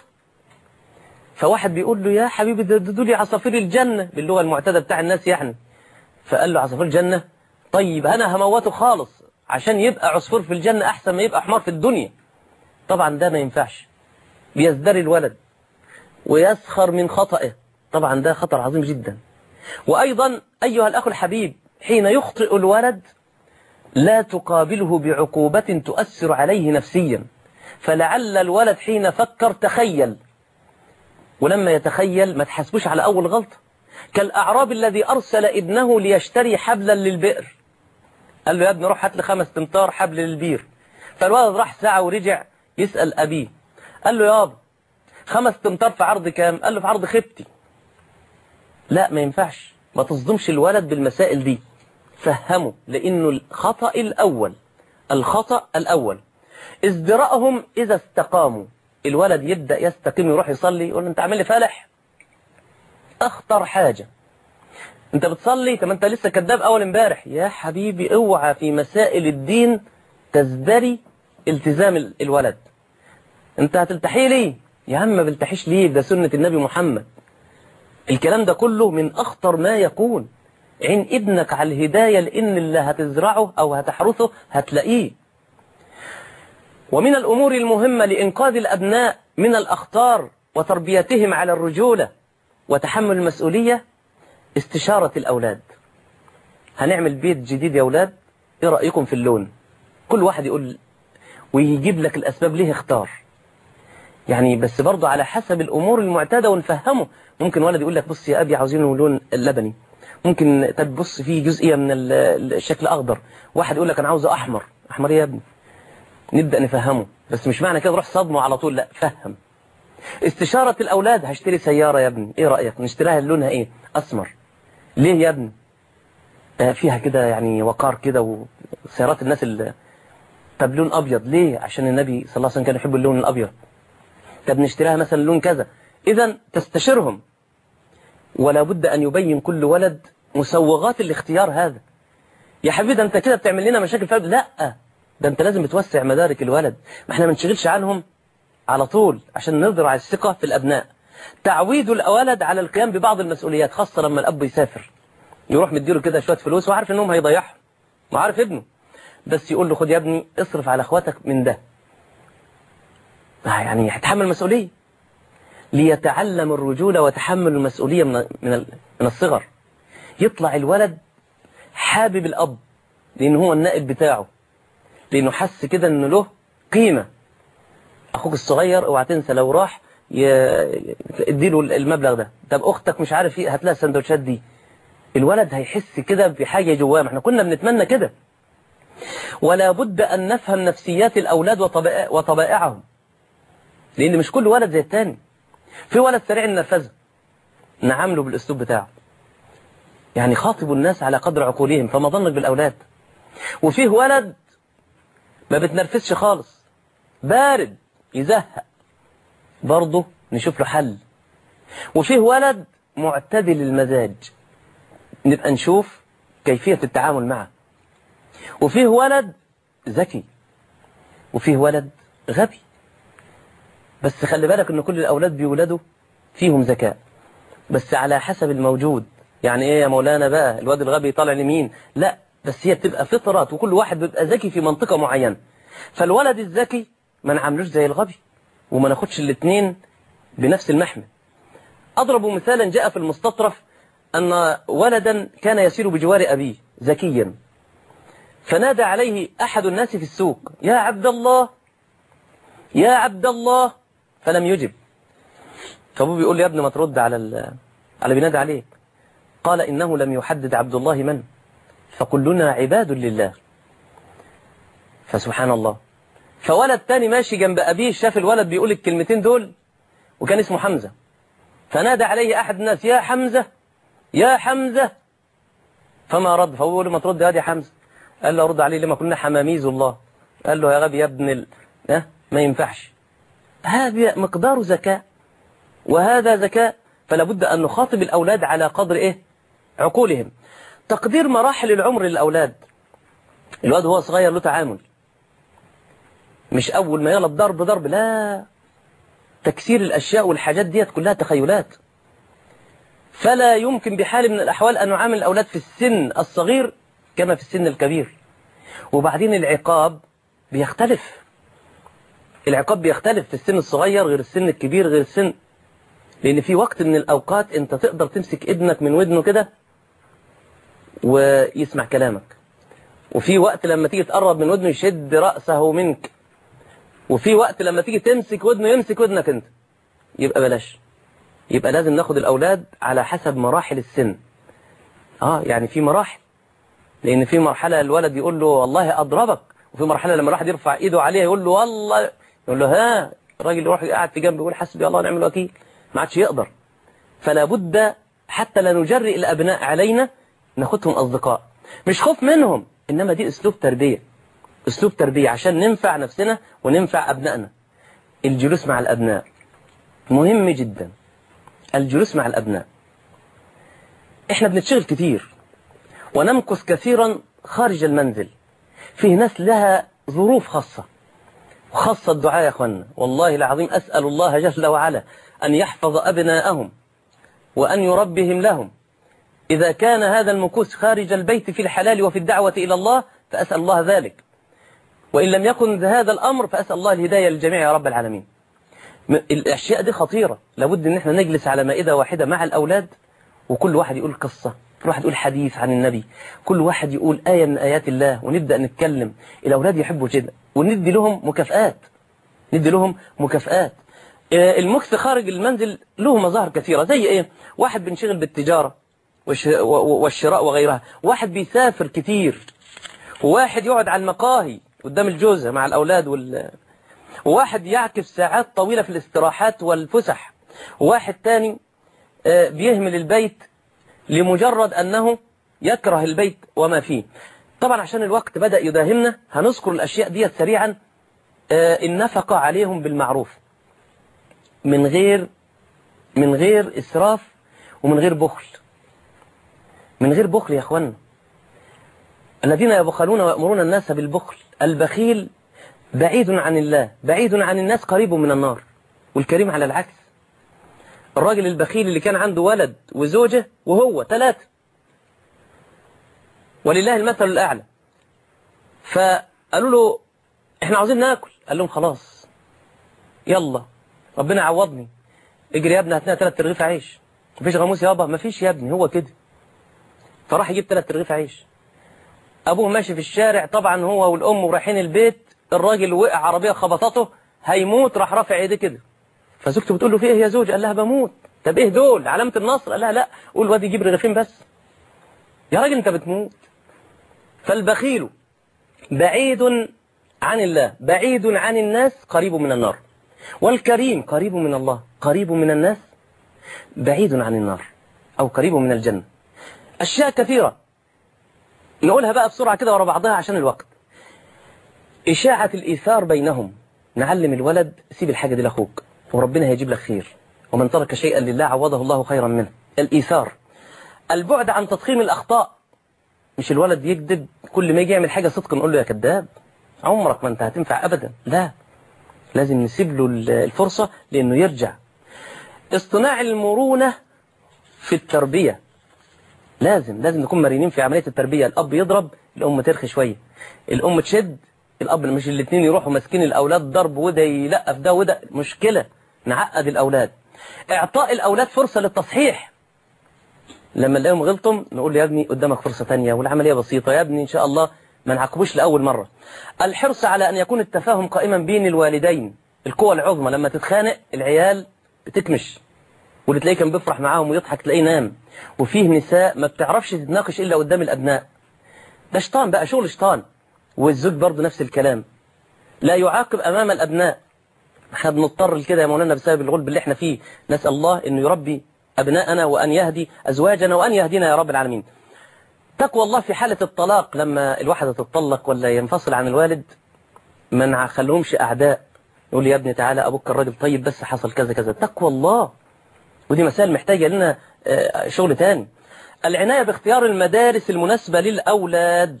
فواحد بيقول له يا حبيبي ده دول عصافير الجنة باللغة المعتادة بتاع الناس يعني فقال له عصافير الجنة طيب أنا هموته خالص عشان يبقى عصفور في الجنة أحسن ما يبقى حمار في الدنيا طبعا ده ما ينفعش بيزدري الولد ويسخر من خطئه طبعا ده خطر عظيم جدا وأيضا أيها الأخ الحبيب حين يخطئ الولد لا تقابله بعقوبة تؤثر عليه نفسيا فلعل الولد حين فكر تخيل ولما يتخيل ما تحسبوش على أول غلطة كالأعراب الذي أرسل ابنه ليشتري حبلا للبئر قال له يا ابني روح هات لي خمس تمتار حبل للبير فالولد راح ساعة ورجع يسأل أبيه قال له يابا خمس تمتار في عرض كام قال له في عرض خبتي لا ما ينفعش ما تصدمش الولد بالمسائل دي فهمه لأنه الخطأ الأول الخطأ الأول ازدراءهم إذا استقاموا الولد يبدأ يستقيم يروح يصلي يقول له انت عامل لي فالح أخطر حاجة انت بتصلي طب انت لسه كذاب اول امبارح يا حبيبي اوعى في مسائل الدين تزدري التزام الولد انت هتلتحي ليه يا عم ما بلتحيش ليه ده سنة النبي محمد الكلام ده كله من اخطر ما يكون عين ابنك على الهداية لان اللي هتزرعه او هتحرثه هتلاقيه ومن الامور المهمة لانقاذ الابناء من الاخطار وتربيتهم على الرجولة وتحمل المسؤولية استشارة الأولاد هنعمل بيت جديد يا أولاد إيه رأيكم في اللون كل واحد يقول ويجيب لك الأسباب ليه اختار يعني بس برضه على حسب الأمور المعتادة ونفهمه ممكن ولد يقول لك بص يا أبي عاوزينه لون اللبني ممكن طب بص فيه جزئية من الشكل أخضر واحد يقول لك أنا عاوزه أحمر أحمر إيه يا ابني نبدأ نفهمه بس مش معنى كده روح صدمه على طول لا فهم استشارة الأولاد هشتري سيارة يا ابني إيه رأيك نشتريها لونها إيه أسمر ليه يا ابني آه فيها كده يعني وقار كده وسيارات الناس اللي طب لون أبيض ليه عشان النبي صلى الله عليه وسلم كان يحب اللون الأبيض طب نشتريها مثلا لون كذا إذا تستشيرهم ولا بد أن يبين كل ولد مسوغات الاختيار هذا يا حبيبي ده انت كده بتعمل لنا مشاكل فعلا لا ده انت لازم توسع مدارك الولد ما احنا ما نشغلش عنهم على طول عشان نزرع الثقة في الأبناء تعويد الأولد على القيام ببعض المسؤوليات خاصة لما الأب يسافر يروح مديله كده شوية فلوس وعارف انهم هيضيعهم وعارف ابنه بس يقول له خد يا ابني اصرف على اخواتك من ده يعني هتحمل مسؤولية ليتعلم الرجولة وتحمل المسؤولية من من من الصغر يطلع الولد حابب الأب لأن هو النائب بتاعه لأنه حس كده أنه له قيمة أخوك الصغير اوعى تنسى لو راح اديله المبلغ ده طب أختك مش عارف ايه هتلاقي السندوتشات دي الولد هيحس كده بحاجة جواه ما احنا كنا بنتمنى كده ولا بد أن نفهم نفسيات الأولاد وطبائع وطبائعهم لأن مش كل ولد زي التاني في ولد سريع النرفزة نعامله بالأسلوب بتاعه يعني خاطبوا الناس على قدر عقولهم فما ظنك بالأولاد وفيه ولد ما بتنرفزش خالص بارد يزهق برضه نشوف له حل وفيه ولد معتدل المزاج نبقى نشوف كيفية التعامل معه وفيه ولد ذكي وفيه ولد غبي بس خلي بالك ان كل الاولاد بيولدوا فيهم ذكاء بس على حسب الموجود يعني ايه يا مولانا بقى الواد الغبي طالع لمين لا بس هي بتبقى فطرات وكل واحد بيبقى ذكي في منطقة معينة فالولد الذكي ما نعملوش زي الغبي وما ناخدش الاثنين بنفس المحمل أضرب مثالا جاء في المستطرف أن ولدا كان يسير بجوار أبيه ذكيا فنادى عليه أحد الناس في السوق يا عبد الله يا عبد الله فلم يجب فابوه بيقول لي يا ابني ما ترد على ال... على بينادي عليك قال إنه لم يحدد عبد الله من فكلنا عباد لله فسبحان الله فولد تاني ماشي جنب أبيه شاف الولد بيقول الكلمتين دول وكان اسمه حمزة فنادى عليه أحد الناس يا حمزة يا حمزة فما رد فهو له ما ترد يا حمزة قال له رد عليه لما كنا حماميز الله قال له يا غبي يا ابن ال... اه ما ينفعش هذا مقدار ذكاء وهذا ذكاء فلا بد أن نخاطب الأولاد على قدر إيه عقولهم تقدير مراحل العمر للأولاد الواد هو صغير له تعامل مش أول ما يلا ضرب ضرب لا تكسير الأشياء والحاجات ديت كلها تخيلات فلا يمكن بحال من الأحوال أن نعامل الأولاد في السن الصغير كما في السن الكبير وبعدين العقاب بيختلف العقاب بيختلف في السن الصغير غير السن الكبير غير السن لأن في وقت من الأوقات أنت تقدر تمسك ابنك من ودنه كده ويسمع كلامك وفي وقت لما تيجي تقرب من ودنه يشد رأسه منك وفي وقت لما تيجي تمسك ودنه يمسك ودنك انت يبقى بلاش يبقى لازم ناخد الأولاد على حسب مراحل السن اه يعني في مراحل لأن في مرحلة الولد يقول له والله أضربك وفي مرحلة لما الواحد يرفع إيده عليه يقول له والله يقول له ها الراجل يروح قاعد في جنبه يقول حسبي الله ونعم الوكيل ما عادش يقدر فلا بد حتى لا نجرئ الأبناء علينا ناخدهم أصدقاء مش خوف منهم إنما دي أسلوب تربية أسلوب تربية عشان ننفع نفسنا وننفع أبنائنا الجلوس مع الأبناء مهم جدا الجلوس مع الأبناء إحنا بنتشغل كتير ونمكث كثيرا خارج المنزل فيه ناس لها ظروف خاصة وخاصة الدعاء يا أخوانا والله العظيم أسأل الله جل وعلا أن يحفظ أبناءهم وأن يربهم لهم إذا كان هذا المكوس خارج البيت في الحلال وفي الدعوة إلى الله فأسأل الله ذلك وإن لم يكن هذا الأمر فأسأل الله الهداية للجميع يا رب العالمين الأشياء دي خطيرة لابد أن احنا نجلس على مائدة واحدة مع الأولاد وكل واحد يقول قصة كل واحد يقول حديث عن النبي كل واحد يقول آية من آيات الله ونبدأ نتكلم الأولاد يحبوا كده وندي لهم مكافآت ندي لهم مكافآت المكث خارج المنزل له مظاهر كثيرة زي إيه واحد بنشغل بالتجارة والشراء وغيرها واحد بيسافر كتير وواحد يقعد على المقاهي قدام الجوزة مع الأولاد وال... وواحد يعكف ساعات طويلة في الاستراحات والفسح وواحد تاني بيهمل البيت لمجرد أنه يكره البيت وما فيه طبعا عشان الوقت بدأ يداهمنا هنذكر الأشياء دي سريعا النفقة عليهم بالمعروف من غير من غير إسراف ومن غير بخل من غير بخل يا أخوانا الذين يبخلون ويأمرون الناس بالبخل البخيل بعيد عن الله بعيد عن الناس قريب من النار والكريم على العكس الراجل البخيل اللي كان عنده ولد وزوجة وهو ثلاثة ولله المثل الأعلى فقالوا له احنا عاوزين ناكل قال لهم خلاص يلا ربنا عوضني اجري يا ابني هات لنا ثلاث رغيف عيش مفيش غاموس يابا مفيش يا ابني هو كده فراح يجيب ثلاث رغيف عيش ابوه ماشي في الشارع طبعا هو والام ورايحين البيت الراجل وقع عربيه خبطته هيموت راح رافع ايديه كده فزوجته بتقول له في ايه يا زوج قال لها بموت طب ايه دول علامه النصر قال لها لا قول الواد يجيب رغيفين بس يا راجل انت بتموت فالبخيل بعيد عن الله بعيد عن الناس قريب من النار والكريم قريب من الله قريب من الناس بعيد عن النار أو قريب من الجنة أشياء كثيرة نقولها بقى بسرعة كده ورا بعضها عشان الوقت إشاعة الإيثار بينهم نعلم الولد سيب الحاجة دي لأخوك وربنا هيجيب لك خير ومن ترك شيئا لله عوضه الله خيرا منه الإيثار البعد عن تضخيم الأخطاء مش الولد يكذب كل ما يجي يعمل حاجة صدق نقول له يا كذاب عمرك ما انت هتنفع ابدا لا لازم نسيب له الفرصة لانه يرجع اصطناع المرونة في التربية لازم لازم نكون مرنين في عملية التربية الأب يضرب الأم ترخي شوية الأم تشد الأب مش الاثنين يروحوا ماسكين الأولاد ضرب وده يلقف ده وده مشكلة نعقد الأولاد إعطاء الأولاد فرصة للتصحيح لما نلاقيهم غلطهم نقول له يا ابني قدامك فرصة تانية والعملية بسيطة يا ابني إن شاء الله ما نعاقبوش لأول مرة الحرص على أن يكون التفاهم قائما بين الوالدين القوة العظمى لما تتخانق العيال بتكمش واللي تلاقيه كان بيفرح معاهم ويضحك تلاقيه نام وفيه نساء ما بتعرفش تتناقش إلا قدام الأبناء ده شيطان بقى شغل شيطان والزوج برضه نفس الكلام لا يعاقب أمام الأبناء احنا بنضطر لكده يا مولانا بسبب الغلب اللي احنا فيه نسأل الله انه يربي أبناءنا وأن يهدي أزواجنا وأن يهدينا يا رب العالمين تقوى الله في حالة الطلاق لما الواحدة تتطلق ولا ينفصل عن الوالد ما نخليهمش أعداء يقول يا ابني تعالى أبوك الراجل طيب بس حصل كذا كذا تقوى الله ودي مسائل محتاجة لنا شغل تاني العناية باختيار المدارس المناسبة للأولاد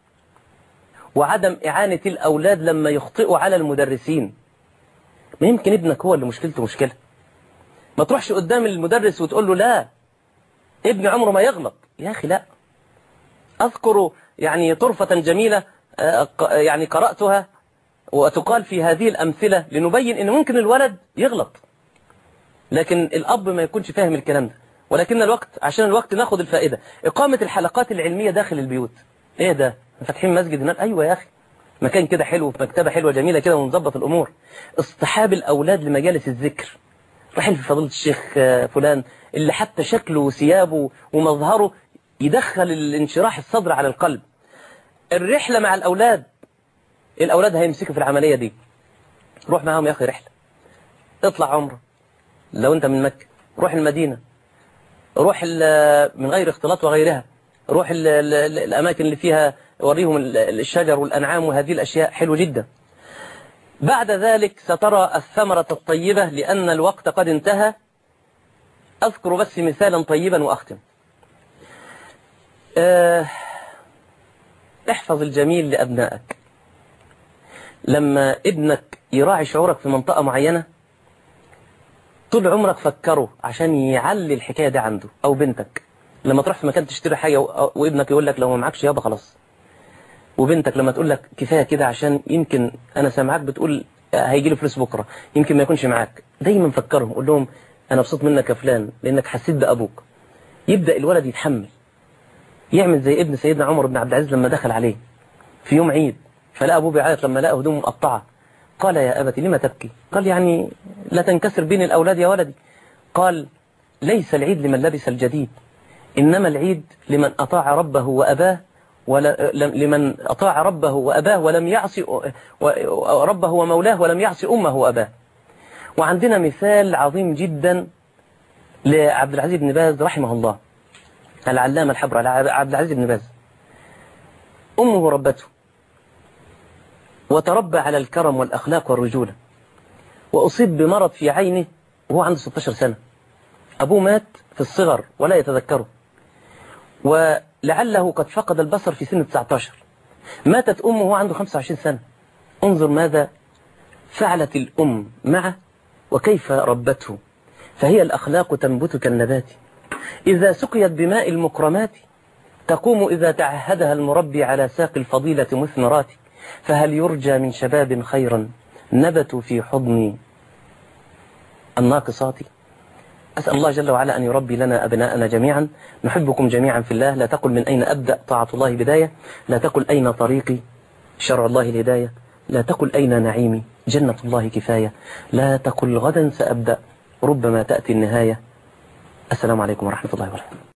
وعدم إعانة الأولاد لما يخطئوا على المدرسين ما يمكن ابنك هو اللي مشكلته مشكلة ما تروحش قدام المدرس وتقول له لا ابني عمره ما يغلط يا أخي لا أذكر يعني طرفة جميلة يعني قرأتها وتقال في هذه الأمثلة لنبين أن ممكن الولد يغلط لكن الأب ما يكونش فاهم الكلام ده ولكن الوقت عشان الوقت ناخد الفائدة إقامة الحلقات العلمية داخل البيوت إيه ده فاتحين مسجد هناك أيوة يا أخي مكان كده حلو في مكتبة حلوة جميلة كده ونظبط الأمور اصطحاب الأولاد لمجالس الذكر رحل في فضيلة الشيخ فلان اللي حتى شكله وثيابه ومظهره يدخل الانشراح الصدر على القلب الرحلة مع الأولاد الأولاد هيمسكوا في العملية دي روح معاهم يا أخي رحلة اطلع عمره لو أنت من مكة روح المدينة روح من غير اختلاط وغيرها روح ال ال ال الأماكن اللي فيها وريهم الشجر والأنعام وهذه الأشياء حلو جدا بعد ذلك سترى الثمرة الطيبة لأن الوقت قد انتهى أذكر بس مثالا طيبا وأختم أه احفظ الجميل لأبنائك لما ابنك يراعي شعورك في منطقة معينة طول عمرك فكره عشان يعلي الحكاية دي عنده أو بنتك لما تروح في مكان تشتري حاجة وابنك يقول لك لو ما معكش يابا خلاص وبنتك لما تقول لك كفاية كده عشان يمكن أنا سامعك بتقول هيجي له فلوس بكرة يمكن ما يكونش معاك دايما فكرهم قول لهم أنا مبسوط منك يا فلان لأنك حسيت بأبوك يبدأ الولد يتحمل يعمل زي ابن سيدنا عمر بن عبد العزيز لما دخل عليه في يوم عيد فلقى أبوه بيعيط لما لقى هدومه مقطعة قال يا أبتي لما تبكي قال يعني لا تنكسر بين الأولاد يا ولدي قال ليس العيد لمن لبس الجديد إنما العيد لمن أطاع ربه وأباه ولا لمن أطاع ربه وأباه ولم يعصي ربه ومولاه ولم يعصي أمه وأباه وعندنا مثال عظيم جدا لعبد العزيز بن باز رحمه الله العلامة الحبر عبد العزيز بن باز أمه ربته وتربى على الكرم والأخلاق والرجولة وأصيب بمرض في عينه وهو عنده 16 سنة أبوه مات في الصغر ولا يتذكره ولعله قد فقد البصر في سن 19 ماتت أمه وهو عنده 25 سنة انظر ماذا فعلت الأم معه وكيف ربته فهي الأخلاق تنبت كالنبات إذا سقيت بماء المكرمات تقوم إذا تعهدها المربي على ساق الفضيلة مثمرات فهل يرجى من شباب خيرا نبتوا في حضن الناقصات أسأل الله جل وعلا أن يربي لنا أبناءنا جميعا نحبكم جميعا في الله لا تقل من أين أبدأ طاعة الله بداية لا تقل أين طريقي شرع الله الهداية لا تقل أين نعيمي جنة الله كفاية لا تقل غدا سأبدأ ربما تأتي النهاية السلام عليكم ورحمة الله وبركاته